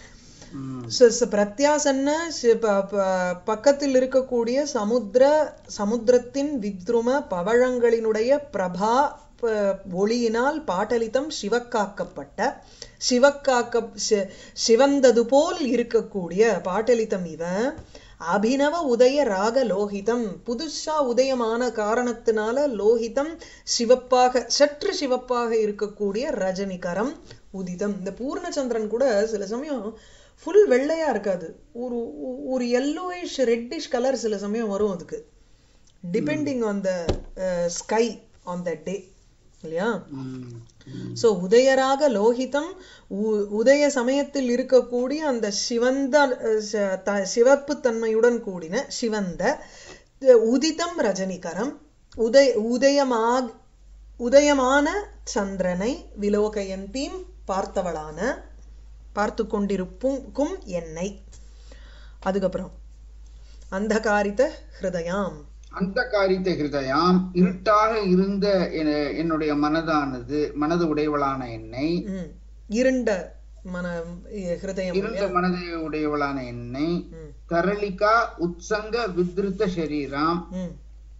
[SPEAKER 2] ம்.
[SPEAKER 1] ச- ச- பிரத்யாசன்ன சி- ப- ப- பக்கத்தில் இருக்கக்கூடிய சமுத்திர சமுத்திரத்தின் வித்ரும பவழங்களினுடைய பிரபா ப- ஒளியினால் பாட்டலித்தம் சிவக்காக்கப்பட்ட சிவக்காக்க சி- சிவந்தது போல் இருக்கக்கூடிய பாட்டலித்தம் இவ அபினவ உதய ராக லோகிதம் புதுசா உதயமான காரணத்தினால லோகிதம் சிவப்பாக சற்று சிவப்பாக இருக்கக்கூடிய ரஜனிகரம் உதிதம் இந்த பூர்ணச்சந்திரன் கூட சில சமயம் ஃபுல் வெள்ளையா இருக்காது ஒரு ஒ- ஒரு yellowish ரெட்டிஷ் கலர் சில சமயம் வரும் அதுக்கு depending on the sky on the day இல்லையா
[SPEAKER 2] ம்.
[SPEAKER 1] சோ உதயராக லோகிதம் உ- உதய சமயத்தில் இருக்கக்கூடிய அந்த சிவந்த அஹ், ச- த- சிவப்பு தன்மையுடன் கூடின சிவந்த அஹ், உதிதம் ரஜனிகரம் உதய உதயமாக உதயமான சந்திரனை விலோகயந்தீம் பார்த்தவளான பார்த்து கொண்டிருப்பும் என்னை அதுக்கப்புறம் அந்தகாரித ஹிருதயாம்
[SPEAKER 2] அந்தகாரித்த ஹிருதயாம் இருட்டாக இருந்த என- என்னுடைய மனதானது மனது உடையவளான என்னை
[SPEAKER 1] ம், இருண்ட மன இ- ஹிருதயம்
[SPEAKER 2] இருந்த மனதை உடையவளான என்னை
[SPEAKER 1] ம்,
[SPEAKER 2] தரளிகா உத்சங்க வித்ருத்த சரீராம்
[SPEAKER 1] ம்.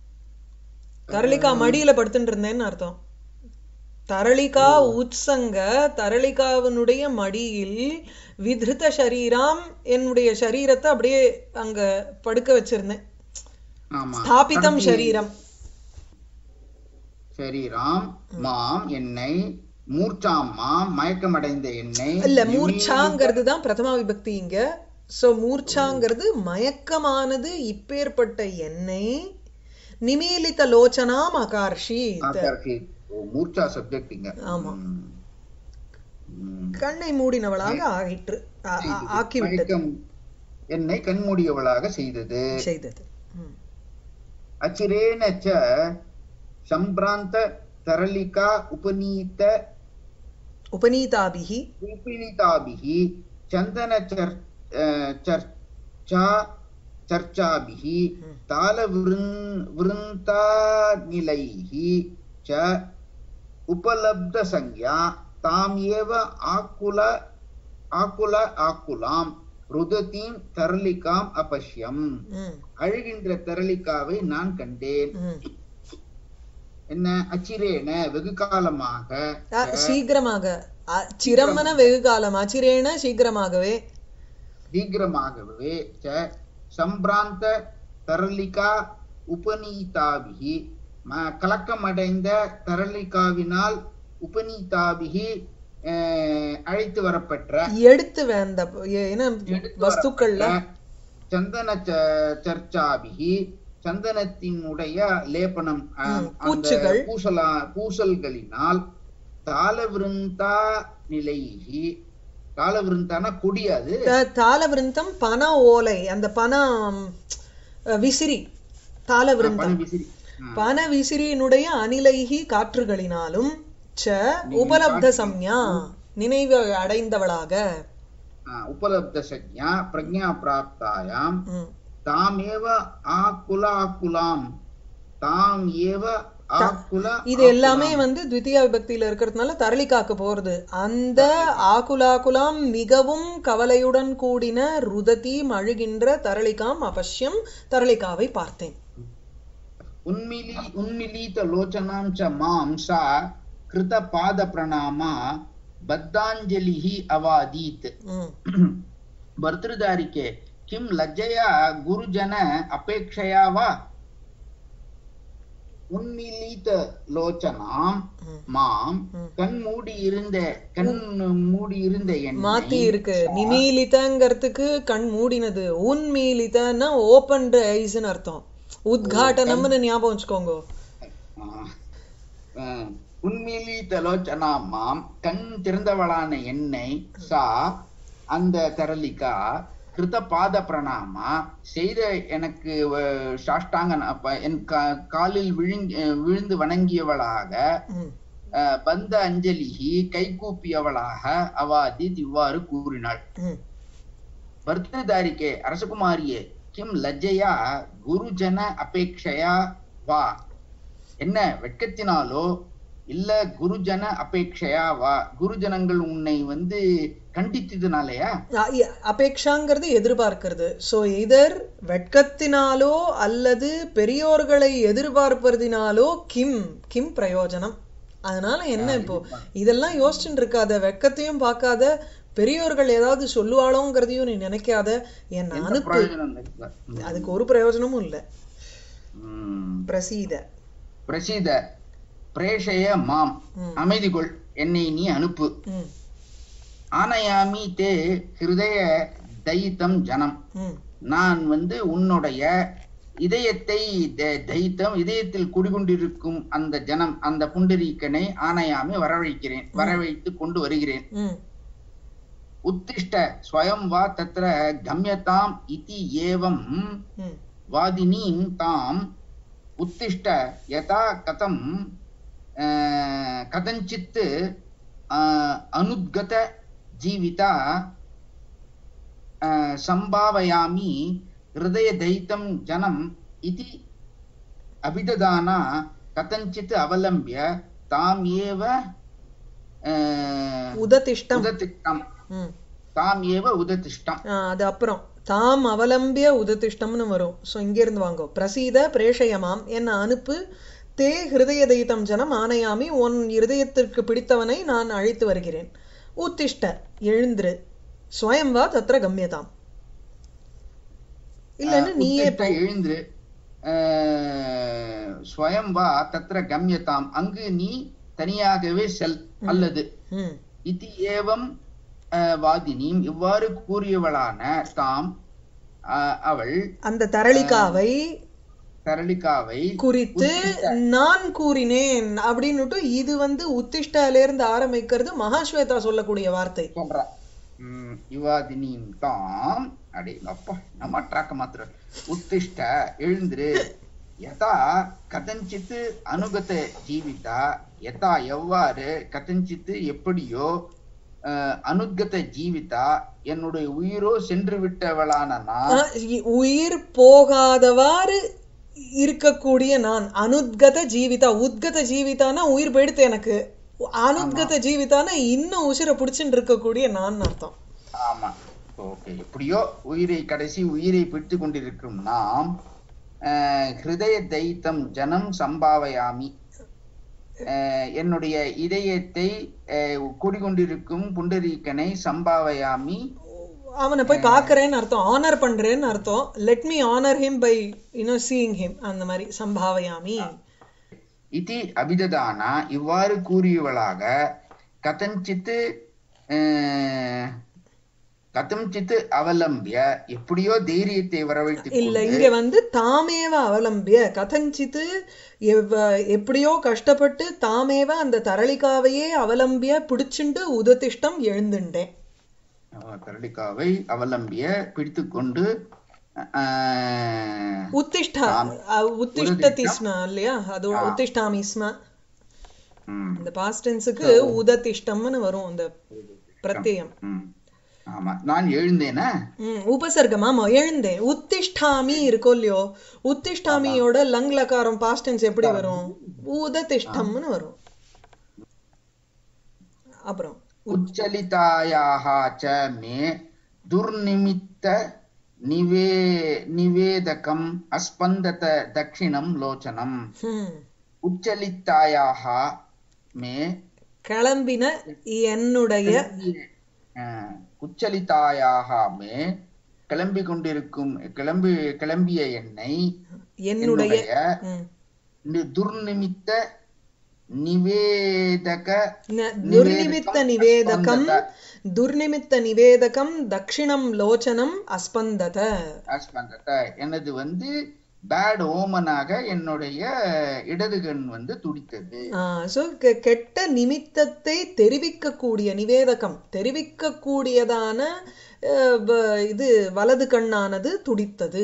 [SPEAKER 1] தரளிகா மடியில படுத்துட்டு இருந்தேன்னு அர்த்தம் தரளிகா உத்சங்க தரளிகாவினுடைய மடியில் விதிருத்த சரீராம் என்னுடைய சரீரத்தை அப்படியே அங்க படுக்க வச்சிருந்தேன்
[SPEAKER 2] ஆமா
[SPEAKER 1] ஸ்தாபிதம் சரீரம்
[SPEAKER 2] சரீராம் மாம் என்னை மூர்ச்சாம் மாம் மயக்கமடைந்த என்னை
[SPEAKER 1] இல்ல மூர்ச்சாங்கிறது தான் பிரதமா விபக்தி இங்க சோ மூர்ச்சாங்கிறது மயக்கமானது இப்பேற்பட்ட என்னை நிமீலித லோச்சனாம் அகார்ஷி
[SPEAKER 2] ஆகார்ஷி. ஓ, மூர்ச்சா சப்ஜெக்ட் இங்க
[SPEAKER 1] ஆமா.
[SPEAKER 2] ம். ம்.
[SPEAKER 1] கண்ணை மூடினவளாக ஆகிற்று ஆ- ஆ- ஆக்கிவிட்டது
[SPEAKER 2] மயக்கம் என்னை கண்மூடியவளாக செய்தது
[SPEAKER 1] செய்தது ம்.
[SPEAKER 2] அச்சிரேன ச சம்பிராந்த தரளிகா உபநீத
[SPEAKER 1] உபநீதாபிகி
[SPEAKER 2] உபநீதாபிः சந்தன சர் அஹ், சர்ச்சா चर्चाभिः तालवृन्तानिलैः च उपलब्धसंज्ञा ताम् एव आकुल आकुल आकुलाम् ருதத்தீம் தரளிகாம் அபஷ்யம்
[SPEAKER 1] ம்,
[SPEAKER 2] அழுகின்ற தரளிகாவை நான் கண்டேன்
[SPEAKER 1] ம்.
[SPEAKER 2] என்ன அச்சிரேன வெகு காலமாக
[SPEAKER 1] அ, சீக்கிரமாக அ, சிரமன வெகு காலம் அச்சிரேன சீக்கிரமாகவே
[SPEAKER 2] சீக்கிரமாகவே ச சம்பிராந்த தரளிகா உபநீதாபிகி ம- கலக்கமடைந்த தரளிகாவினால் உபநீதாபிகி அஹ், அழைத்து வரப்பெற்ற
[SPEAKER 1] எடுத்து வந்த ஏன்னா
[SPEAKER 2] எடுத்து
[SPEAKER 1] வஸ்துக்கள்ல
[SPEAKER 2] வரப்பெற்ற சந்தன ச- சர்ச்சாபிகி சந்தனத்தினுடைய லேபனம் அஹ்,
[SPEAKER 1] ம்,
[SPEAKER 2] அந்த
[SPEAKER 1] பூச்சுகள்.
[SPEAKER 2] பூசலா பூசல்களினால் தாளவிருந்தா நிலைகி தாளவிருந்தான கொடி அது
[SPEAKER 1] த- தாளவிருந்தம் பன ஓலை அந்த பன ம், விசிறி தாளவிருந்தம்
[SPEAKER 2] பனி விசிறி ம்.
[SPEAKER 1] பன விசிறியினுடைய அனிலைகி காற்றுகளினாலும் ச உபலப்த சம்யா நினைவு அடைந்தவளாக
[SPEAKER 2] ஆ, உபலப்த சஜ்ஞா பிரஜா பிராப்தாயாம்
[SPEAKER 1] ம்.
[SPEAKER 2] தாமேவ ஆக்குல ஆக்குலாம் தாம் ஏவ ஆக்குல
[SPEAKER 1] இது எல்லாமே வந்து த்விதியா விபக்தியில இருக்கிறதுனால தரளிக்காக்க போறது அந்த ஆகுலாகுலாம் மிகவும் கவலையுடன் கூடின ருததி மழுகின்ற தரளிகாம் அவசியம் தரளிகாவை பார்த்தேன்
[SPEAKER 2] உன்மிலி உன்மிலீத லோச்சனாம் ச மாம் சா கிருத பாத பிரணாமா பத்தாஞ்சலிஹி அவாதீத்
[SPEAKER 1] ம்.
[SPEAKER 2] ಭರ್ತೃದಾರಿಕೆ ಕಿಂ ಲಜ್ಜೆಯ ಗುರುಜನ ಅಪೇಕ್ಷೆಯ ವಾ உன்மிலீத லோச்சனாம்
[SPEAKER 1] ம்.
[SPEAKER 2] மாம்
[SPEAKER 1] ம்.
[SPEAKER 2] கண் மூடி இருந்த கண் மூடி இருந்த என்னை
[SPEAKER 1] மாத்தி இருக்கு நிமீலிதங்கிறதுக்கு கண் மூடினது உன்மீலிதன்னா ஓபன் ஐஸ்னு அர்த்தம் உத்காட்டனம்னு ஞாபகம் வச்சுக்கோங்க
[SPEAKER 2] ஆஹ், உன்மிலீத லோச்சனா மாம் கண் திறந்தவளான என்னை சா அந்த தரலிகா கிருத பாத பிரணாமா செய்த எனக்கு அஹ், சாஷ்டாங்க ந- அப்ப என் கா- காலில் விழுங்கி விழுந்து வணங்கியவளாக
[SPEAKER 1] ம்.
[SPEAKER 2] அஹ், பந்த அஞ்சலிகி கைகூப்பியவளாக அவாதி இவ்வாறு கூறினாள்
[SPEAKER 1] ம்.
[SPEAKER 2] ಭರ್ತೃದಾರಿಕೆ அரசகுமாரியே கிம் லஜ்ஜையா குருஜன அபேட்சையா வா என்ன வெட்கத்தினாலோ இல்ல குருஜன அபேட்சையா வா குருஜனங்கள் உன்னை வந்து கண்டித்ததுனாலயா
[SPEAKER 1] அ- இ- அபேக்ஷாங்கிறது எதிர்பார்க்கிறது சோ இதர் வெட்கத்தினாலோ அல்லது பெரியோர்களை எதிர்பார்ப்பதினாலோ கிம் கிம் பிரயோஜனம் அதனால என்ன இப்போ இதெல்லாம் யோசிச்சுட்டு இருக்காத வெட்கத்தையும் பார்க்காத பெரியோர்கள் ஏதாவது சொல்லுவாளோங்கிறதையும் நீ நினைக்காத என்
[SPEAKER 2] எந்த
[SPEAKER 1] அனுப்பு
[SPEAKER 2] பிரயோஜனம் இல்லை.
[SPEAKER 1] அதுக்கு ஒரு பிரயோஜனமும் இல்ல
[SPEAKER 2] ம்.
[SPEAKER 1] பிரசீத
[SPEAKER 2] பிரசீத பிரேஷய மாம்
[SPEAKER 1] ம்.
[SPEAKER 2] அமைதி கொள் என்னை நீ அனுப்பு
[SPEAKER 1] ம்
[SPEAKER 2] ஆனயாமி தே ஹிருதய தயித்தம் ஜனம்
[SPEAKER 1] ம்
[SPEAKER 2] நான் வந்து உன்னுடைய இதயத்தை த- தைத்தம் இதயத்தில் குடிகொண்டிருக்கும் அந்த ஜனம் அந்த புண்டரீக்கனை ஆணையாமி வரவழைக்கிறேன் வரவழைத்து கொண்டு வருகிறேன்
[SPEAKER 1] ம்
[SPEAKER 2] உத்திஷ்ட ஸ்வயம் வா தத்ர கம்யதாம் இதி ஏவம்
[SPEAKER 1] ம்
[SPEAKER 2] வாதினீம் தாம் உத்திஷ்ட யதா கதம் அஹ், கதஞ்சித் அஹ், அனுத்கத ஜீவிதா அஹ், சம்பாவயாமி ஹிருதயதைத்தம் ஜனம் இதி அபிததானா கதஞ்சித் அவலம்பிய தாம் ஏவ அஹ்,
[SPEAKER 1] உததிஷ்டம்
[SPEAKER 2] உததிஷ்டம்
[SPEAKER 1] ம்
[SPEAKER 2] தாம் ஏவ உததிஷ்டம்
[SPEAKER 1] ஆ, அது அப்புறம் தாம் அவலம்பிய உததிஷ்டம்னு வரும் ஸோ இங்கிருந்து வாங்கோ பிரசீத பிரேஷயமாம் என்ன அனுப்பு தே ஹிருதய தைத்தம் ஜனம் ஆணையாமி உன் இருதயத்திற்கு பிடித்தவனை நான் அழைத்து வருகிறேன் உத்திஷ்ட எழுந்திரு ஸ்வயம் வா தத்ர கம்யதாம் இல்லைன்னு நீயே
[SPEAKER 2] உத்திஷ்ட எழுந்து அஹ், ஸ்வயம் வா தத்ர கம்யதாம் அங்கு நீ தனியாகவே செல் அல்லது
[SPEAKER 1] ம்
[SPEAKER 2] இதி ஏவம் அஹ், வாதினியும் இவ்வாறு கூறியவளான தாம் அஹ், அவள்
[SPEAKER 1] அந்த தரளிகாவை
[SPEAKER 2] தரளிகாவை
[SPEAKER 1] குறித்து நான் கூறினேன் அப்படின்னுட்டு இது வந்து உத்திஷ்டால இருந்து ஆரம்பிக்கிறது மகாஸ்வேதா சொல்லக்கூடிய வார்த்தை
[SPEAKER 2] சொல்றா உம், யுவாதினியும் தாம் அடே அப்பா நம்ம ட்ராக்க மாத்திர உத்திஷ்ட எழுந்திரு யதா கதஞ்சித்து அனுகத ஜீவிதா யதா எவ்வாறு கதஞ்சித்து எப்படியோ அஹ், அனுகத ஜீவிதா என்னுடைய உயிரோ சென்று விட்டவளான நான்
[SPEAKER 1] ஆஹ் இ- உயிர் போகாதவாறு இருக்கக்கூடிய நான் அனுத்கத ஜீவிதா உத்கத ஜீவிதானா உயிர் போயிடுத்து எனக்கு அனுத்கத ஜீவிதானா இன்னும் உசிரை பிடிச்சுட்டு இருக்கக்கூடிய நான் அர்த்தம்
[SPEAKER 2] ஆமா ஓகே எப்படியோ உயிரை கடைசி உயிரை பிடித்து கொண்டிருக்கும் நாம் அஹ், ஹிருதய தைத்தம் ஜனம் சம்பாவயாமி அஹ், என்னுடைய இதயத்தை அஹ், குடிகொண்டிருக்கும் புண்டரீகனை சம்பாவையாமி
[SPEAKER 1] அவனை போய் பார்க்கறேன்னு அர்த்தம் ஆனர் பண்றேன்னு அர்த்தம் let me honour him by you know seeing him அந்த மாதிரி சம்பாவயாமி
[SPEAKER 2] இதி அபிததானா இவ்வாறு கூறியவளாக கதஞ்சித்து அஹ், கதஞ்சித்து அவலம்பிய எப்படியோ தைரியத்தை வரவைத்துக்
[SPEAKER 1] இல்ல
[SPEAKER 2] கொண்டு
[SPEAKER 1] இங்க வந்து தாமேவ அவலம்பிய கதஞ்சித்து எவ்வ- எப்படியோ கஷ்டப்பட்டு தாமேவ அந்த தரளிகாவையே அவலம்பிய பிடிச்சுண்டு உததிஷ்டம் எழுந்துண்டேன்
[SPEAKER 2] அஹ், தரளிகாவை அவலம்பிய பிடித்துக்கொண்டு அஹ்,
[SPEAKER 1] உத்திஷ்டா அஹ், உத்திஷ்டதி ஸ்ம இல்லையா அது உத்திஷ்டாமி ஸ்ம
[SPEAKER 2] ம்,
[SPEAKER 1] இந்த பாஸ்ட் டென்ஸுக்கு உததிஷ்டம்னு வரும் அந்த பிரத்யம்
[SPEAKER 2] ம். ஆமா நான் எழுந்தேனா
[SPEAKER 1] ம், உபசர்க்கம் ஆமா எழுந்தேன் உத்திஷ்டாமி இருக்கோ இல்லையோ உத்திஷ்டாமியோட லங் லகாரம் பாஸ்ட் டென்ஸ் எப்படி வரும் உததிஷ்டம்னு வரும் அப்புறம்
[SPEAKER 2] உச்சலிதாயாக ச மே துர்நிமித்த நிவே நிவேதகம் அஸ்பந்தத தட்சிணம் லோச்சனம்
[SPEAKER 1] ஹம்.
[SPEAKER 2] உச்சலித்தாயாக மே
[SPEAKER 1] கிளம்பின என்னுடைய
[SPEAKER 2] அஹ், உச்சலிதாயாக மே கிளம்பி கொண்டிருக்கும் கிளம்பி கிளம்பிய என்னை
[SPEAKER 1] என்னுடைய
[SPEAKER 2] என்னுடைய
[SPEAKER 1] ம்.
[SPEAKER 2] நி- துர்நிமித்த நிவேதக
[SPEAKER 1] ந- துர்நிமித்த நிவேதகம் துர்நிமித்த நிவேதகம் தக்ஷிணம் லோச்சனம் அஸ்பந்தத
[SPEAKER 2] அஸ்பந்தத எனது வந்து பேட் ஓமனாக என்னுடைய இடது கண் வந்து துடித்தது
[SPEAKER 1] சோ கெட்ட நிமித்தத்தை தெரிவிக்கக்கூடிய நிவேதகம் தெரிவிக்கக்கூடியதான அஹ், வ- இது வலது கண்ணானது துடித்தது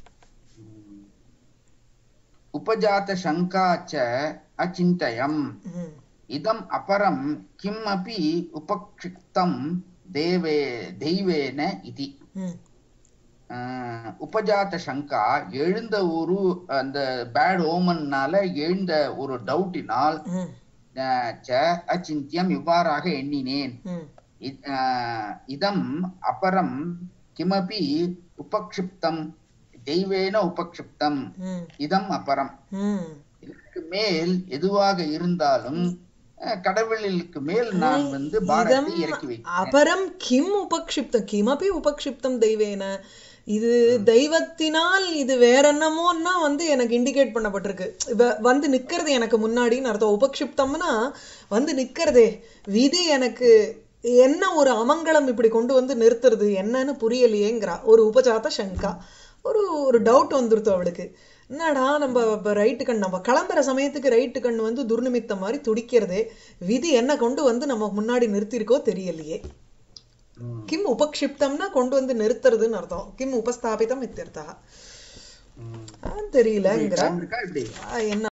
[SPEAKER 2] உபஜாத சங்காச்ச அச்சிந்தயம்
[SPEAKER 1] ம்.
[SPEAKER 2] இதம் அபரம் கிம் அப்பி உபக்ஷிப்தம் தேவே தெய்வேன இதி
[SPEAKER 1] ம்.
[SPEAKER 2] ஆஹ் உபஜாத சங்கா எழுந்த ஒரு அந்த பேட் ஓமன்னால எழுந்த ஒரு டவுட்டினால்
[SPEAKER 1] ம்.
[SPEAKER 2] ஆஹ் ச அச்சிந்தியம் இவ்வாறாக எண்ணினேன்
[SPEAKER 1] ம்.
[SPEAKER 2] இ- ஆஹ் இதம் அபரம் கிமபி உபக்ஷிப்தம் தெய்வேன உபக்ஷிப்தம்
[SPEAKER 1] ம்.
[SPEAKER 2] இதம் அபரம்
[SPEAKER 1] ம்.
[SPEAKER 2] இதற்கு மேல் எதுவாக இருந்தாலும் அஹ், கடவுளுக்கு மேல் நான் வந்து பாரத்தை இறக்கி வைக்கிறேன்
[SPEAKER 1] அபரம் கிம் உபக்ஷிப்தம் கிமபி உபக்ஷிப்தம் தெய்வேன இது தெய்வத்தினால் இது வேற என்னமோன்னா வந்து எனக்கு இண்டிகேட் பண்ணப்பட்டிருக்கு வ- வந்து நிக்கிறது எனக்கு முன்னாடின்னு அர்த்தம் உபக்ஷிப்தம்னா வந்து நிக்கிறதே விதி எனக்கு என்ன ஒரு அமங்கலம் இப்படி கொண்டு வந்து நிறுத்துறது என்னன்னு புரியலையேங்கிறா ஒரு உபஜாத சங்கா ஒரு ஒரு டவுட் வந்துருத்து அவளுக்கு என்னடா நம்ம ரைட்டு கண் நம்ம கிளம்புற சமயத்துக்கு ரைட்டு கண் வந்து துர்நிமித்தம் மாதிரி துடிக்கிறதே விதி என்ன கொண்டு வந்து நம்ம முன்னாடி நிறுத்திருக்கோ தெரியலையே
[SPEAKER 2] ம்,
[SPEAKER 1] கிம் உபக்ஷிப்தம்னா கொண்டு வந்து நிறுத்துறதுன்னு அர்த்தம் கிம் உபஸ்தாபிதம் இத்தியர்த்தா
[SPEAKER 2] ம்.
[SPEAKER 1] ஆ, தெரியலங்கிற
[SPEAKER 2] டைம் இருக்கா இப்படி
[SPEAKER 1] ஆ, என்ன